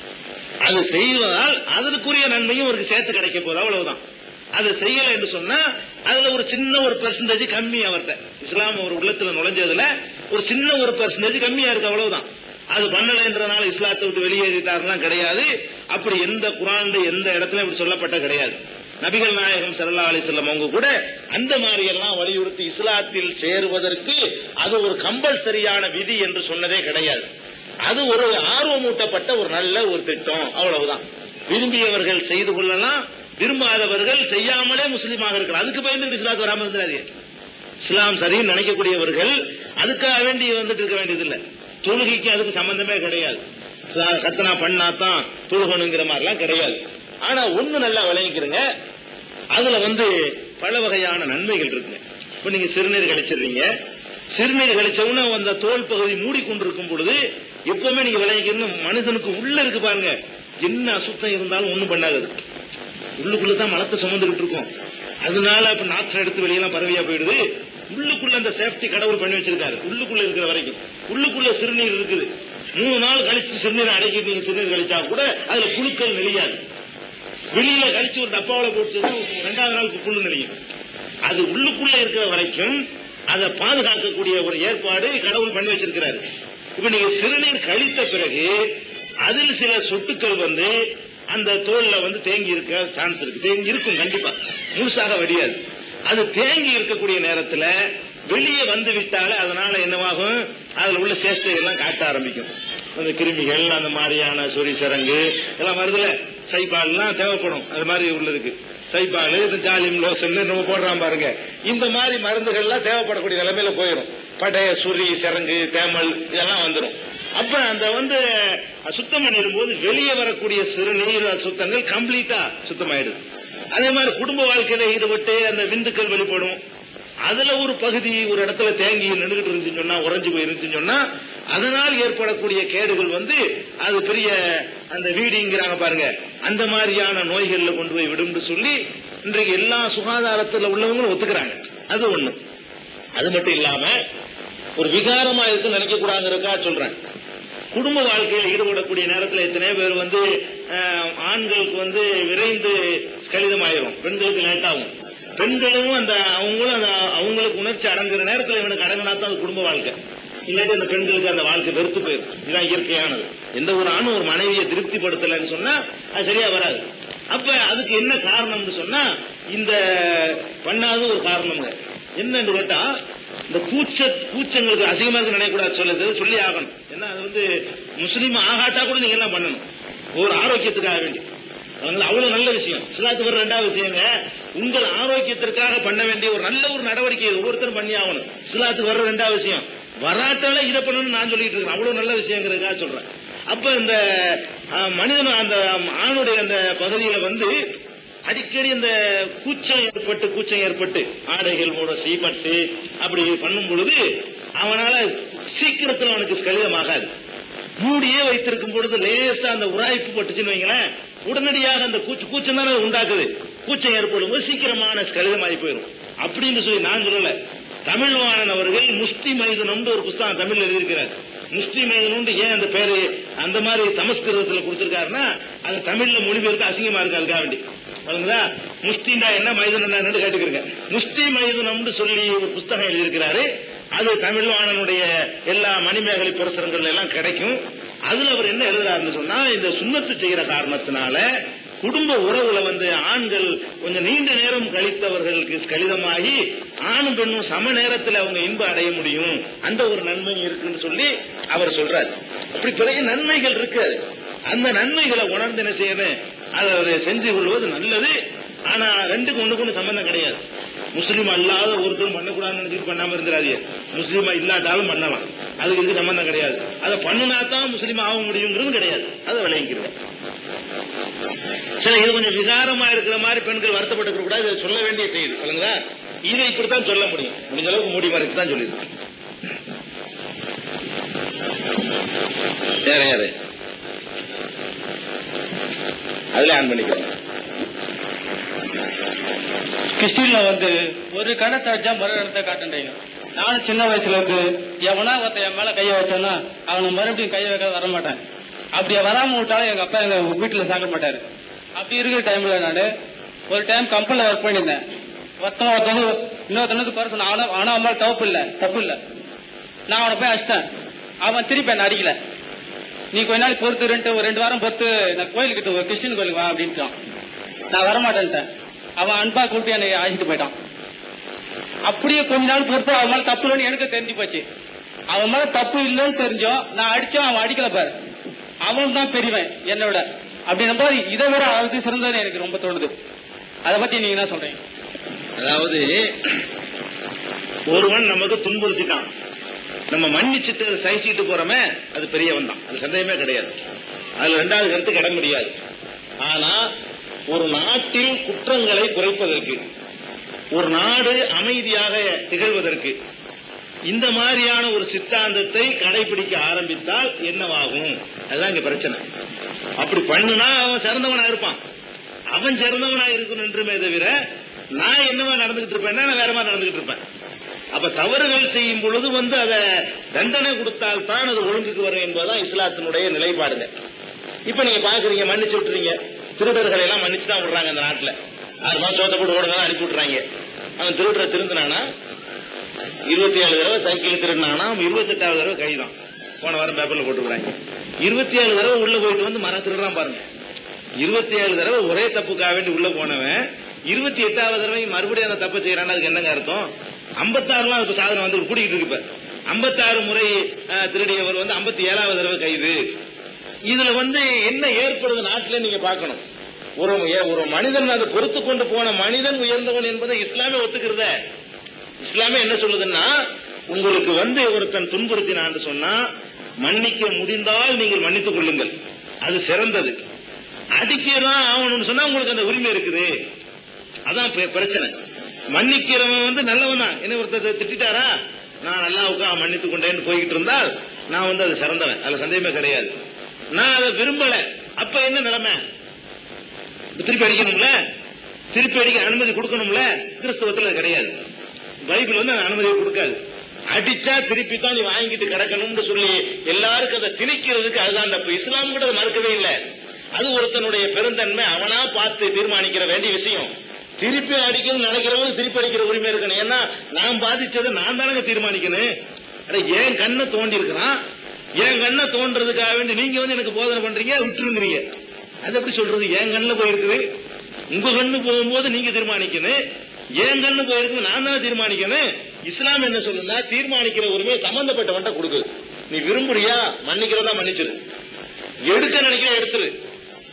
அது செய்வதால் அதற்குரிய நன்மையும் ஒரு சேர்த்து கிடைக்க போகுது அவ்வளவுதான் அது செய்யல என்று சொன்னா அதுல ஒரு சின்ன ஒரு பெர்சன்டேஜ் கம்மி அவர்கிட்ட இஸ்லாம் ஒரு உள்ளத்துல நுழைஞ்சதுல ஒரு சின்ன ஒரு பெர்சன்டேஜ் கம்மியா இருக்கு அவ்வளவுதான் அது பண்ணலைன்றனால இஸ்லாத்தை விட்டு வெளியேறிட்டாருலாம் கிடையாது அப்படி எந்த குரான் எந்த இடத்துல இப்படி சொல்லப்பட்ட கிடையாது நபிகள் நாயகம் ஸல்லல்லாஹு அலைஹி வஸல்லம் அவங்க கூட அந்த மாதிரி எல்லாம் வலியுறுத்தி இஸ்லாத்தில் சேருவதற்கு அது ஒரு கம்பல்சரியான விதி என்று சொன்னதே கிடையாது அது ஒரு ஆர்வமூட்டப்பட்ட ஒரு நல்ல ஒரு திட்டம் அவ்வளவுதான் விரும்பியவர்கள் செய்து கொள்ளலாம் விரும்பாதவர்கள் செய்யாமலே முஸ்லீமாக இருக்கலாம் அதுக்கு பயந்து இஸ்லாத்து வராம இருந்தாரு இஸ்லாம் சரின்னு நினைக்கக்கூடியவர்கள் அதுக்காக வேண்டி வந்துட்டு இருக்க வேண்டியதில்லை தொழுகைக்கு அதுக்கு சம்பந்தமே கிடையாது கத்தனா பண்ணாதான் தொழுகணுங்கிற மாதிரிலாம் கிடையாது ஆனா ஒண்ணு நல்லா விளங்கிக்கிறங்க அதுல வந்து பல வகையான நன்மைகள் இருக்குங்க இப்ப நீங்க சிறுநீர் கழிச்சிடுறீங்க சிறுநீர் கழிச்சவுடனே அந்த தோல் பகுதி மூடிக்கொண்டிருக்கும் பொழுது எப்பவுமே நீங்க விளங்கிக்கணும் மனுஷனுக்கு உள்ள இருக்கு பாருங்க என்ன அசுத்தம் இருந்தாலும் ஒண்ணும் பண்ணாது உள்ளுக்குள்ள தான் மலத்தை சுமந்துகிட்டு இருக்கும் அதனால இப்ப நாற்றம் எடுத்து வெளியெல்லாம் பரவியா போயிடுது உள்ளுக்குள்ள அந்த சேஃப்டி கடவுள் பண்ணி வச்சிருக்காரு உள்ளுக்குள்ள இருக்கிற வரைக்கும் உள்ளுக்குள்ள சிறுநீர் இருக்குது மூணு நாள் கழிச்சு சிறுநீர் அடைக்கி நீங்க சிறுநீர் கழிச்சா கூட அதுல புழுக்கள் நெளியாது வெளியில கழிச்சு ஒரு டப்பாவில போட்டு ரெண்டாவது நாளுக்கு புல்லு நெளியும் அது உள்ளுக்குள்ள இருக்கிற வரைக்கும் அதை பாதுகாக்கக்கூடிய ஒரு ஏற்பாடு கடவுள் பண்ணி வச்சிருக்கிறாரு இப்ப நீங்க சிறுநீர் கழித்த பிறகு அதில் சில சொட்டுக்கள் வந்து அந்த தோல்ல வந்து தேங்கி இருக்க சான்ஸ் இருக்கு தேங்கி இருக்கும் கண்டிப்பா முழுசாக வடியாது அது தேங்கி இருக்கக்கூடிய நேரத்துல வெளியே வந்து விட்டாலே அதனால என்னவாகும் அதுல உள்ள சேஷ்டை எல்லாம் காட்ட ஆரம்பிக்கும் அந்த கிருமிகள் அந்த மாதிரியான சொறி சரங்கு எல்லாம் வருதுல சைபால் எல்லாம் தேவைப்படும் அது மாதிரி உள்ளதுக்கு சைபால் இந்த ஜாலிம் லோசன் நம்ம போடுறான் பாருங்க இந்த மாதிரி மருந்துகள் எல்லாம் தேவைப்படக்கூடிய நிலைமையில போயிடும் படைய சுரி சிறங்கு தேமல் இதெல்லாம் வந்துடும் அப்ப அந்த வந்து சுத்தம் பண்ணிடும்போது வெளியே வரக்கூடிய சிறுநீர் சுத்தங்கள் கம்ப்ளீட்டா சுத்தமாயிடுது அதே மாதிரி குடும்ப வாழ்க்கையில ஈடுபட்டு அந்த விந்துக்கள் வெளிப்படும் அதுல ஒரு பகுதி ஒரு இடத்துல தேங்கி நின்றுகிட்டு இருந்துச்சுன்னு சொன்னா உறைஞ்சு போய் இருந்துச்சுன்னு சொன்னா அதனால் ஏற்படக்கூடிய கேடுகள் வந்து அது பெரிய அந்த வீடிங்கிறாங்க பாருங்க அந்த மாதிரியான நோய்கள்ல கொண்டு போய் விடும்னு சொல்லி இன்றைக்கு எல்லா சுகாதாரத்துல உள்ளவங்களும் ஒத்துக்கிறாங்க அது ஒண்ணு அது மட்டும் இல்லாம ஒரு விகாரமா இருக்கு நினைக்க கூடாதுங்கிறக்கா சொல்றேன் குடும்ப வாழ்க்கையில் ஈடுபடக்கூடிய நேரத்தில் எத்தனையோ பேர் வந்து அஹ், ஆண்களுக்கு வந்து விரைந்து கலிதமாயிரும் பெண்களுக்கு லேட் ஆகும் பெண்களும் அந்த அவங்களும் அந்த அவங்களுக்கு உணர்ச்சி அடங்குற நேரத்தில் இவனுக்கு அடங்கினா தான் அது குடும்ப வாழ்க்கை இல்லாட்டி அந்த பெண்களுக்கு அந்த வாழ்க்கை வெறுத்து போயிடும் இதுதான் இயற்கையானது எந்த ஒரு ஆணும் ஒரு மனைவியை திருப்திப்படுத்தலைன்னு சொன்னா அது சரியா வராது அப்ப அதுக்கு என்ன காரணம்னு சொன்னா இந்த பண்ணாத ஒரு காரணம்ங்க என்னன்னு கேட்டா இந்த கூச்ச கூச்சங்களுக்கு அசிங்கமா இருக்கு நினைக்கக்கூடாது சொல்லுது சொல்லி ஆகணும் ஏன்னா அது வந்து முஸ்லீம் ஆகாட்டா கூட நீங்க எல்லாம் பண்ணணும் ஒரு ஆரோக்கியத்துக்காக வேண்டி அதனால அவ்வளவு நல்ல விஷயம் இஸ்லாத்துக்கு வர ரெண்டாவது விஷயங்க உங்கள் ஆரோக்கியத்திற்காக பண்ண வேண்டிய ஒரு நல்ல ஒரு நடவடிக்கை ஒவ்வொருத்தரும் பண்ணி ஆகணும் இஸ்லாத்துக்கு வர்ற ரெண்டாவது விஷயம் வராட்டால இதை பண்ணணும்னு நான் சொல்லிட்டு இருக்கேன் அவ்வளவு நல்ல விஷயங்கிறதுக்காக சொல்றேன் அப்ப இந்த அஹ், மனிதன் அந்த ஆணுடைய அந்த பகுதியில வந்து அடிக்கடி இந்த கூச்சம் ஏற்பட்டு கூச்சம் ஏற்பட்டு ஆடைகள் மூட சீப்பட்டு அப்படி பண்ணும் பொழுது அவனால சீக்கிரத்தில் அவனுக்கு ஸ்கலிதமாகாது மூடியே வைத்திருக்கும் பொழுது லேசா அந்த உராய்ப்பு பட்டுச்சுன்னு வைங்களேன் உடனடியாக அந்த கூச்ச கூச்சம் தானே அது உண்டாக்குது கூச்சம் ஏற்படும் போது சீக்கிரமான ஸ்கலிதமாகி போயிடும் அப்படின்னு சொல்லி நான் சொல்லல தமிழ்வாணன் அவர்கள் முஸ்தி மைதனம்னு ஒரு புஸ்தகம் தமிழ்ல எழுதியிருக்கிறார் முஸ்தி மைதனம்னு ஏன் அந்த பேரு அந்த மாதிரி சமஸ்கிருதத்துல கொடுத்திருக்காருன்னா அது தமிழ்ல மொழிபெயர்த்து அசிங்கமா இருக்கு அதுக்காக வேண்டி அதுங்களா முஸ்தினா என்ன மைதனம் என்னன்னு கேட்டுக்கிறீங்க முஸ்தி மைதனம்னு சொல்லி ஒரு புஸ்தகம் எழுதியிருக்கிறாரு அது தமிழ்வாணனுடைய எல்லா மணிமேகலை புரசரங்கள்ல எல்லாம் கிடைக்கும் அதுல அவர் என்ன எழுதுறாருன்னு சொன்னா இந்த சுண்ணத்து செய்யற காரணத்தினால குடும்ப உறவுல வந்து ஆண்கள் கொஞ்சம் நீண்ட நேரம் கழித்தவர்களுக்கு கலிதமாகி ஆணும் பெண்ணும் சம நேரத்தில் அவங்க இன்பம் அடைய முடியும் அந்த ஒரு நன்மை இருக்குன்னு சொல்லி அவர் சொல்றாரு அப்படி பெரிய நன்மைகள் இருக்கு அந்த நன்மைகளை உணர்ந்து என்ன செய்யணும் அதை அவர் செஞ்சு கொள்வது நல்லது ஆனா ரெண்டுக்கு ஒண்ணுக்கு ஒண்ணு சம்பந்தம் கிடையாது முஸ்லீம் அல்லாத ஒருத்தரும் பண்ணக்கூடாதுன்னு நினைச்சிட்டு பண்ணாம இருந்துடாதீங்க முஸ்லீமா இல்லாட்டாலும் பண்ணலாம் அதுக்கு இதுக்கு சம்பந்தம் கிடையாது அதை பண்ணுனா தான் முஸ்லீம் ஆக முடியுங்கிறது கிடையாது அதை விளங்கிக்கிறோம் சரி இது கொஞ்சம் விகாரமா இருக்கிற மாதிரி பெண்கள் வருத்தப்பட்டு கூடாது இதை சொல்ல வேண்டிய செய்தி சொல்லுங்களா இதை இப்படித்தான் சொல்ல முடியும் முடிஞ்ச அளவுக்கு மூடி மறைச்சு தான் சொல்லியிருக்கேன் வேற யாரு அதுல ஆன் பண்ணிக்கிறோம் கிறிஸ்டின்ல வந்து ஒரு கணத்தை வச்சா மறு கணத்தை காட்டுன்றீங்க நானும் சின்ன வயசுல இருந்து எவனா ஒருத்தன் என் மேல கைய வச்சானா அவனை மறுபடியும் கைய வைக்க வர மாட்டேன் அப்படி வராம விட்டாலும் எங்க அப்பா எங்க வீட்டுல சாக்க மாட்டாரு அப்படி இருக்கிற டைம்ல நானு ஒரு டைம் கம்பெனில ஒர்க் பண்ணியிருந்தேன் ஒருத்தன் ஒருத்தவங்க இன்னொருத்தனுக்கு குறை சொன்ன அவன அவன அம்மா தப்பு இல்ல தப்பு இல்ல நான் அவனை போய் அடிச்சிட்டேன் அவன் திருப்பி என்ன அடிக்கல நீ கொஞ்ச நாள் பொறுத்து ரெண்டு ஒரு ரெண்டு வாரம் பொறுத்து நான் கோயிலுக்கு ஒரு கிறிஸ்டின் கோயிலுக்கு வா அப்படின்ட்டான் நான் வரமாட்டேன்ட்டேன் அவன் அன்பா கூப்பிட்டு என்னை அழைச்சிட்டு போயிட்டான் அப்படியே கொஞ்ச நாள் பொறுத்து அவன் மேல தப்பு இல்லைன்னு எனக்கு தெரிஞ்சு போச்சு அவன் மேல தப்பு இல்லைன்னு தெரிஞ்சோம் நான் அடிச்சோம் அவன் அடிக்கல பாரு அவன் தான் பெரியவன் என்னை விட அப்படின்னும் போது இதை விட அது சிறந்தது எனக்கு ரொம்ப தோணுது அதை பத்தி நீங்க என்ன சொல்றீங்க அதாவது ஒருவன் நமக்கு துன்புறுத்திட்டான் நம்ம மன்னிச்சுட்டு அதை சகிச்சுட்டு போறோமே அது பெரியவன் தான் அது சந்தேகமே கிடையாது அதுல ரெண்டாவது கருத்துக்கு இடம் முடியாது ஆனா ஒரு நாட்டில் குற்றங்களை குறைப்பதற்கு ஒரு நாடு அமைதியாக திகழ்வதற்கு இந்த மாதிரியான ஒரு சித்தாந்தத்தை கடைபிடிக்க ஆரம்பித்தால் என்னவாகும் அதுதான் இங்க பிரச்சனை அப்படி பண்ணுனா அவன் சிறந்தவனா இருப்பான் அவன் சிறந்தவனா இருக்கணும் என்றுமே தவிர நான் என்னவா நடந்துகிட்டு இருப்பேன்னா நான் வேற மாதிரி நடந்துகிட்டு இருப்பேன் அப்ப தவறுகள் செய்யும் பொழுது வந்து அதை தண்டனை கொடுத்தால் தான் அது ஒழுங்குக்கு வரும் என்பதுதான் இஸ்லாத்தினுடைய நிலைப்பாடுங்க இப்ப நீங்க பாக்குறீங்க மன்னிச்சு விட்டுறீங்க திருடர்களை எல்லாம் மன்னிச்சு தான் விடுறாங்க இந்த நாட்டுல ஆறு மாசம் சோத்த போட்டு ஓடுங்க அனுப்பி விட்டுறாங்க அவன் திருடுற திருந்தினானா இருபத்தி ஏழு தடவை சைக்கிள் திருடினானா அவன் இருபத்தெட்டாவது தடவை கைதான் போன வாரம் பேப்பர்ல போட்டுக்கிறாங்க இருபத்தி ஏழு தடவை உள்ள போயிட்டு வந்து மரம் திருடுறான் பாருங்க இருபத்தி ஏழு தடவை ஒரே தப்புக்காக வேண்டி உள்ள போனவன் இருபத்தி எட்டாவது தடவை மறுபடியும் அந்த தப்பு செய்யறான்னு அதுக்கு என்னங்க அர்த்தம் ஐம்பத்தாறுலாம் அதுக்கு சாதனம் வந்து கூட்டிகிட்டு இருக்கு இப்ப ஐம்பத்தாறு முறை அஹ், திருடியவர் வந்து ஐம்பத்தி ஏழாவது தடவை கைது இதுல வந்து என்ன ஏற்படுது நாட்டுல நீங்க பார்க்கணும் ஒரு ஒரு மனிதன் அதை பொறுத்து கொண்டு போன மனிதன் உயர்ந்தவன் என்பதை இஸ்லாமே ஒத்துக்கிறத இஸ்லாமே என்ன சொல்லுதுன்னா உங்களுக்கு வந்து ஒருத்தன் துன்புறுத்தினான்னு சொன்னா மன்னிக்க முடிந்தால் நீங்கள் மன்னித்துக் கொள்ளுங்கள் அது சிறந்தது அடிக்கலாம் ஆகணும்னு சொன்னா உங்களுக்கு அந்த உரிமை இருக்குது அதான் பெ- பிரச்சனை மன்னிக்கிறவன் வந்து நல்லவன் தான் என்ன ஒருத்தர் திட்டாரா நான் அல்லாவுக்கு அவன் மன்னித்துக் கொண்டேன்னு போய்கிட்டு இருந்தால் நான் வந்து அது சிறந்தவன் அதுல சந்தேகமே கிடையாது நான் அதை விரும்பல அப்ப என்ன நிலைமை திருப்பி அடிக்கணும்ல திருப்பி அடிக்க அனுமதி கொடுக்கணும்ல கிறிஸ்தவத்துல அது கிடையாது பைபிள் வந்து அந்த அனுமதியை கொடுக்காது அடிச்சா திருப்பி தான் நீ வாங்கிட்டு கிடக்கணும்னு சொல்லி எல்லாருக்கும் அதை திணிக்கிறதுக்கு அதுதான் தப்பு இஸ்லாம் கூட அதை மறுக்கவே இல்லை அது ஒருத்தனுடைய பெருந்தன்மை அவனா பார்த்து தீர்மானிக்கிற வேண்டிய விஷயம் திருப்பி அடிக்கணும்னு நினைக்கிறவங்க திருப்பி அடிக்கிற உரிமை இருக்கணும் ஏன்னா நான் பாதிச்சதை நான் தானங்க தீர்மானிக்கணும் அட என் கண்ணை தோண்டி இருக்கிறான் என் கண்ணை தோன்றதுக்காக வேண்டி நீங்க வந்து எனக்கு போதனை பண்றீங்க விட்டுருங்கிறீங்க அது எப்படி சொல்றது என் கண்ணுல போயிருக்குது உங்க கண்ணு போகும்போது நீங்க தீர்மானிக்கணும் என் கண்ணு போயிருக்கு நான் தானே தீர்மானிக்கணும் இஸ்லாம் என்ன சொல்லுன்னா தீர்மானிக்கிற உரிமையை சம்பந்தப்பட்டவன்ட்ட கொடுக்குது நீ விரும்புறியா மன்னிக்கிறதா மன்னிச்சிரு எடுக்க நினைக்கிற எடுத்துரு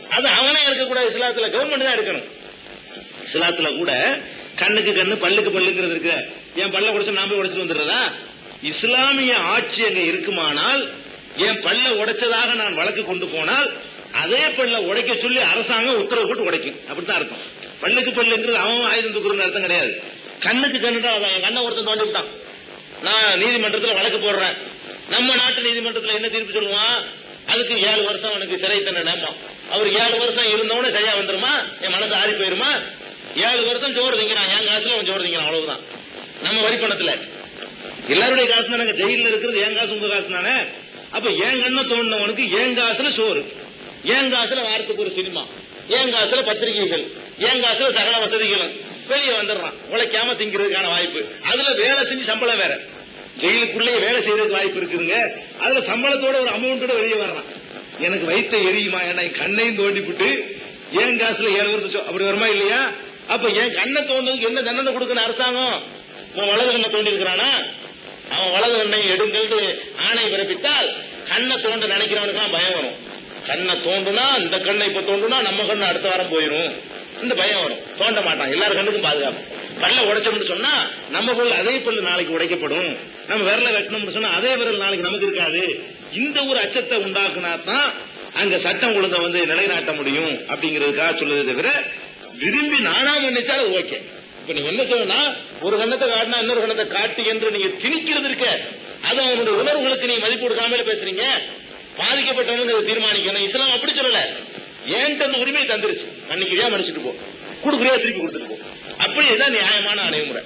அது அவனே இருக்கக்கூடாது இஸ்லாத்துல கவர்மெண்ட் தான் எடுக்கணும் இஸ்லாத்துல கூட கண்ணுக்கு கண்ணு பல்லுக்கு பல்லுங்கிறது இருக்கு என் பல்ல உடைச்சு நான் போய் உடைச்சிட்டு வந்துடுறதா இஸ்லாமிய ஆட்சி அங்க இருக்குமானால் என் பல்ல உடைச்சதாக நான் வழக்கு கொண்டு போனால் அதே பல்ல உடைக்க சொல்லி அரசாங்கம் உத்தரவு போட்டு உடைக்கும் அப்படித்தான் இருக்கும் பல்லுக்கு பல்லுங்கிறது அவன் ஆயுதம் தூக்குறது அர்த்தம் கிடையாது கண்ணுக்கு கண்ணு தான் அதான் என் கண்ணை ஒருத்தன் தோண்டி விட்டான் நான் நீதிமன்றத்துல வழக்கு போடுறேன் நம்ம நாட்டு நீதிமன்றத்துல என்ன தீர்ப்பு சொல்லுவான் அதுக்கு ஏழு வருஷம் அவனுக்கு சிறை தண்டனை அவர் ஏழு வருஷம் இருந்தவனே சரியா வந்துருமா என் மனசு ஆறி போயிருமா ஏழு வருஷம் சோறு திங்கிறான் என் காசுல அவன் சோறு திங்கிறான் அவ்வளவுதான் நம்ம வரி பணத்துல எல்லாருடைய காசு தானே ஜெயில இருக்கிறது என் காசு உங்க காசு தானே அப்ப என் கண்ணை தோண்டினவனுக்கு என் காசுல சோறு என் காசுல வாரத்துக்கு ஒரு சினிமா என் காசுல பத்திரிகைகள் என் காசுல சகல வசதிகளும் வெளியே வந்துடுறான் உழைக்காம திங்கிறதுக்கான வாய்ப்பு அதுல வேலை செஞ்சு சம்பளம் வேற ஜெயிலுக்குள்ளேயே வேலை செய்யறதுக்கு வாய்ப்பு இருக்குதுங்க அதுல சம்பளத்தோட ஒரு அமௌண்டோட வெளியே வர்றான் எனக்கு வைத்த எரியுமா என்ன கண்ணையும் தோண்டி விட்டு என் காசுல ஏழு வருஷம் சோ- அப்படி வருமா இல்லையா அப்ப என் கண்ணை தோண்டதுக்கு என்ன தண்டனை கொடுக்கணும் அரசாங்கம் உன் வலது கண்ணை தோண்டி இருக்கிறானா அவன் வலது கண்ணை எடுங்கள் ஆணை பிறப்பித்தால் கண்ணை தோண்ட நினைக்கிறவனுக்கு பயம் வரும் கண்ணை தோண்டுனா இந்த கண்ணை இப்ப தோண்டுனா நம்ம கண்ணு அடுத்த வாரம் போயிடும் இந்த பயம் வரும் தோண்ட மாட்டான் எல்லார் கண்ணுக்கும் பாதுகாப்பு பல்ல உடைச்சோம்னு சொன்னா நம்ம போல் அதே பல்லு நாளைக்கு உடைக்கப்படும் நம்ம விரல வெட்டணும்னு சொன்னா அதே விரல் நாளைக்கு நமக்கு இருக்காது இந்த ஒரு அச்சத்தை உண்டாக்குனா தான் அங்க சட்டம் ஒழுங்கை வந்து நிலைநாட்ட முடியும் அப்படிங்கிறதுக்காக சொல்லுதே தவிர விரும்பி நானா நினைச்சா அது ஓகே இப்ப நீங்க என்ன சொல்லணும்னா ஒரு கண்ணத்தை காட்டினா இன்னொரு கண்ணத்தை காட்டு என்று நீங்க திணிக்கிறது இருக்க அது அவனுடைய உணர்வுகளுக்கு நீங்க மதிப்பு கொடுக்காமலே பேசுறீங்க பாதிக்கப்பட்டவனு இதை தீர்மானிக்கணும் இஸ்லாம் அப்படி சொல்லல ஏன்ட்டு அந்த உரிமையை தந்துருச்சு மன்னிக்கிறியா மன்னிச்சுட்டு போ கொடுக்குறியா திருப்பி கொடுத்துட்டு போ அப்படி இதுதான் நியாயமான அணுகுமுறை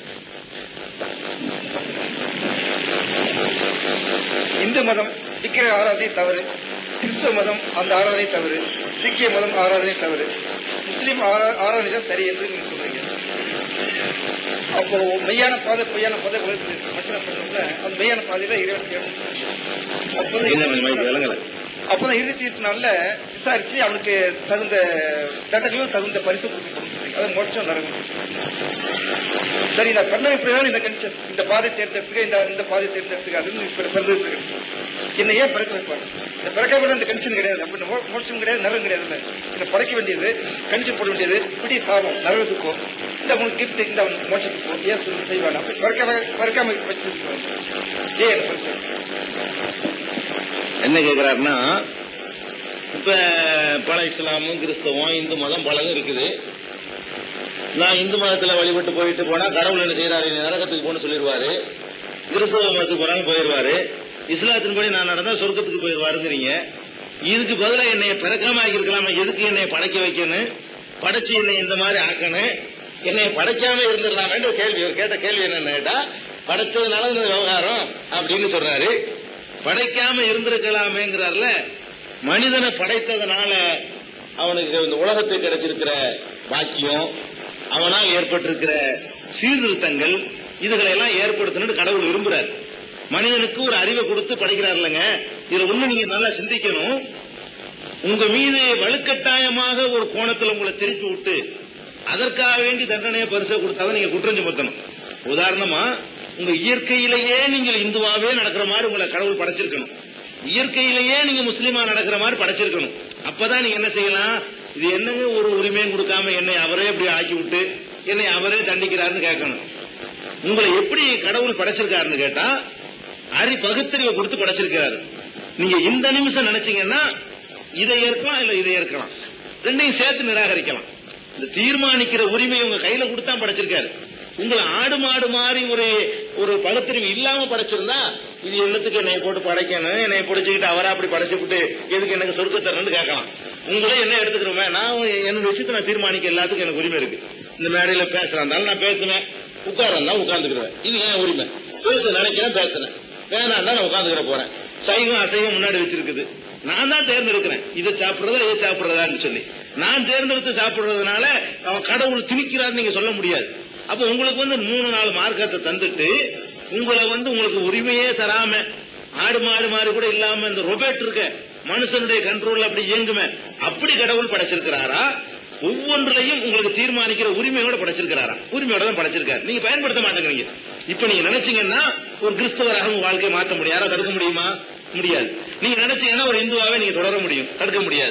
இந்து மதம் விக்கிர ஆராதனை தவறு கிறிஸ்துவ மதம் அந்த ஆராதனை தவறு சீக்கிய மதம் ஆராதனை தவறு முஸ்லீம் ஆரா- ஆராதனை தான் சரி என்று நீங்க சொல்றீங்க அப்போ மெய்யான பாதை பொய்யான பாதை மற்ற பண்ணல அந்த மெய்யான பாதையில இறைவன் தேடும் என்ன கொஞ்சம் விளங்கல அப்பதான் இறுதி தீர்ப்பு நாள்ல விசாரிச்சு அவனுக்கு தகுந்த தண்டனையும் தகுந்த பரிசு கொடுக்கணும் அது மோட்சம் நரகம் சரி நான் கண்ணை பிரகாரம் இந்த கண்டிஷன் இந்த பாதை தேர்ந்தெடுத்துக்க இந்த இந்த பாதை தேர்ந்தெடுத்துக்க அதுன்னு இப்ப பிறந்தது என்ன ஏன் பிறக்க வைப்பாங்க இந்த பிறக்க விட இந்த கண்டிஷன் கிடையாது அப்ப இந்த மோ- மோட்சம் கிடையாது நரகம் கிடையாது இல்ல. இந்த படைக்க வேண்டியது கண்டிஷன் போட வேண்டியது பிடி சாபம் நரகத்துக்கு போ இந்த உனக்கு கிஃப்ட் இந்த அவனுக்கு மோட்சத்துக்கு போ ஏன் சொல்லி செய்வாங்க அப்படி பிறக்காம பிறக்காம வச்சிருக்கோம் ஏன் என்ன பிரச்சனை என்ன கேக்குறாருன்னா இப்ப பல இஸ்லாமும் கிறிஸ்தவம் இந்து மதம் பலதும் இருக்குது நான் இந்து மதத்துல வழிபட்டு போயிட்டு போனா கடவுள் என்ன செய்யறாரு என்னை நரகத்துக்கு போன்னு சொல்லிடுவாரு கிறிஸ்தவ மதத்துக்கு போனாலும் போயிடுவாரு இஸ்லாத்தின்படி நான் நடந்தா சொர்க்கத்துக்கு போயிடுவாருங்கிறீங்க இதுக்கு பதிலா என்னை பிறக்காம ஆக்கியிருக்கலாமா எதுக்கு என்னை படைக்க வைக்கணும் படைச்சு என்னை இந்த மாதிரி ஆக்கணும் என்னை படைக்காம இருந்துடலாமேன்ற கேள்வி அவர் கேட்ட கேள்வி என்னன்னு கேட்டா படைச்சதுனால இந்த விவகாரம் அப்படின்னு சொல்றாரு படைக்காம இருந்திருக்கலாமேங்கிறார்ல மனிதனை படைத்ததுனால அவனுக்கு இந்த உலகத்துக்கு கிடைச்சிருக்கிற பாக்கியம் அவனால் ஏற்பட்டிருக்கிற சீர்திருத்தங்கள் இதுகளை எல்லாம் ஏற்படுத்தணும்னு கடவுள் விரும்புறார் மனிதனுக்கு ஒரு அறிவை கொடுத்து படைக்கிறார் இல்லைங்க இதுல ஒண்ணு நீங்க நல்லா சிந்திக்கணும் உங்க மீது வலுக்கட்டாயமாக ஒரு கோணத்துல உங்களை திருப்பி விட்டு அதற்காக வேண்டி தண்டனையை பரிசை கொடுத்தாதான் நீங்க குற்றம் சுமத்தணும் உதாரணமா உங்க இயற்கையிலேயே நீங்கள் இந்துவாவே நடக்கிற மாதிரி உங்களை கடவுள் படைச்சிருக்கணும் இயற்கையிலேயே நீங்க முஸ்லீமா நடக்கிற மாதிரி படைச்சிருக்கணும் அப்பதான் நீங்க என்ன செய்யலாம் இது என்னங்க ஒரு உரிமையும் கொடுக்காம என்னை அவரே இப்படி ஆக்கி விட்டு என்னை அவரே தண்டிக்கிறாருன்னு கேட்கணும் உங்களை எப்படி கடவுள் படைச்சிருக்காருன்னு கேட்டா அறி பகுத்தறிவை கொடுத்து படைச்சிருக்காரு நீங்க இந்த நிமிஷம் நினைச்சீங்கன்னா இதை ஏற்கலாம் இல்ல இதை ஏற்கலாம் ரெண்டையும் சேர்த்து நிராகரிக்கலாம் இந்த தீர்மானிக்கிற உரிமை உங்க கையில கொடுத்தா படைச்சிருக்காரு உங்களை ஆடு மாடு மாதிரி ஒரு ஒரு பகுத்தறிவு இல்லாம படைச்சிருந்தா இது என்னத்துக்கு என்னை போட்டு படைக்கணும் என்னை பிடிச்சிக்கிட்டு அவரா அப்படி படைச்சு விட்டு எதுக்கு எனக்கு சொர்க்க தரணும்னு கேட்கலாம் உங்களே என்ன எடுத்துக்கிறோமே நான் என்னோட விஷயத்தை நான் தீர்மானிக்க எல்லாத்துக்கும் எனக்கு உரிமை இருக்கு இந்த மேடையில பேசுறாந்தாலும் நான் பேசுவேன் உட்காரா உட்கார்ந்துக்கிறேன் இது ஏன் உரிமை பேச நினைக்கிறேன் பேசுறேன் வேணாம் நான் உட்காந்துக்கிற போறேன் சைவம் அசைவம் முன்னாடி வச்சிருக்குது நான் தான் தேர்ந்தெடுக்கிறேன் இதை சாப்பிடுறதா இதை சாப்பிடுறதான்னு சொல்லி நான் தேர்ந்தெடுத்து சாப்பிடுறதுனால அவன் கடவுள் திணிக்கிறான்னு நீங்க சொல்ல முடியாது அப்ப உங்களுக்கு வந்து மூணு நாலு மார்க்கத்தை தந்துட்டு உங்களை வந்து உங்களுக்கு உரிமையே தராம ஆடு மாடு மாடு கூட இல்லாம இந்த ரொபேட் இருக்க மனுஷனுடைய கண்ட்ரோல் அப்படி இயங்குமே அப்படி கடவுள் படைச்சிருக்கிறாரா ஒவ்வொன்றிலையும் உங்களுக்கு தீர்மானிக்கிற உரிமையோட படைச்சிருக்கிறாரா உரிமையோட தான் படைச்சிருக்காரு நீங்க பயன்படுத்த மாட்டேங்கிறீங்க இப்ப நீங்க நினைச்சீங்கன்னா ஒரு கிறிஸ்தவராக உங்க வாழ்க்கையை மாற்ற முடியும் யாரா தடுக்க முடியுமா முடியாது நீங்க நினைச்சீங்கன்னா ஒரு இந்துவாவே நீங்க தொடர முடியும் தடுக்க முடியாது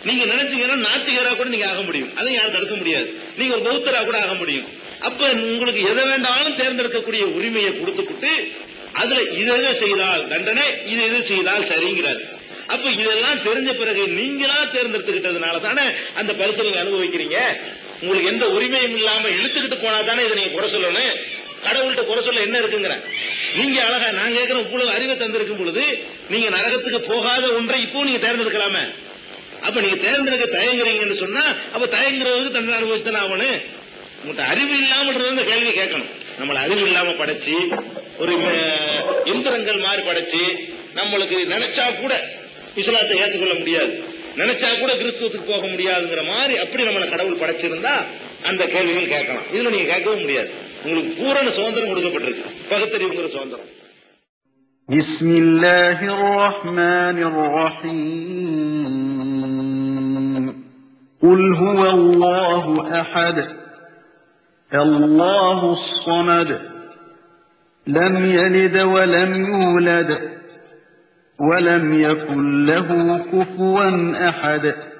நீங்க நினைச்சீங்கன்னா நாத்திகரா கூட நீங்க ஆக முடியும் அதை யாரும் தடுக்க முடியாது நீங்க ஒரு பௌத்தரா கூட ஆக முடியும் அப்ப உங்களுக்கு எதை வேண்டாலும் தேர்ந்தெடுக்கக்கூடிய உரிமையை கொடுத்துப்புட்டு அதுல இது எது செய்தால் தண்டனை இது எது செய்தால் சரிங்கிறார் அப்ப இதெல்லாம் தெரிஞ்ச பிறகு நீங்களா தேர்ந்தெடுத்துக்கிட்டதுனால தானே அந்த பரிசு நீங்க அனுபவிக்கிறீங்க உங்களுக்கு எந்த உரிமையும் இல்லாம இழுத்துக்கிட்டு போனா தானே இதை நீங்க குறை சொல்லணும் கடவுள்கிட்ட குறை சொல்ல என்ன இருக்குங்கிற நீங்க அழகா நான் கேட்கிற இவ்வளவு அறிவை தந்திருக்கும் பொழுது நீங்க நரகத்துக்கு போகாத ஒன்றை இப்போ நீங்க தேர்ந்தெடுக்கலாமே அப்ப நீங்க தேர்ந்தெடுக்க தயங்குறீங்கன்னு சொன்னா அப்ப தயங்குறவருக்கு தண்டனை அனுபவிச்சுதானே ஆகணும் உங்கள்கிட்ட அறிவு இல்லாமல் இந்த கேள்வி கேட்கணும் நம்மள அறிவு இல்லாம படைச்சு ஒரு அஹ், எந்திரங்கள் மாதிரி படைச்சு நம்மளுக்கு நினைச்சா கூட இஸ்லாத்தை ஏற்றுக்கொள்ள முடியாது நினைச்சா கூட கிறிஸ்துவத்துக்கு போக முடியாதுங்கிற மாதிரி அப்படி நம்மளை கடவுள் படைச்சிருந்தா அந்த கேள்விகள் கேட்கலாம் இதுல நீங்க கேட்கவும் முடியாது உங்களுக்கு பூரண சுதந்திரம் கொடுக்கப்பட்டிருக்கு பகுத்தறிவுங்கிற சுதந்திரம் بسم الله الرحمن الرحيم قل هو الله أحد الله الصمد لم يلد ولم يولد ولم يكن له كفوا أحد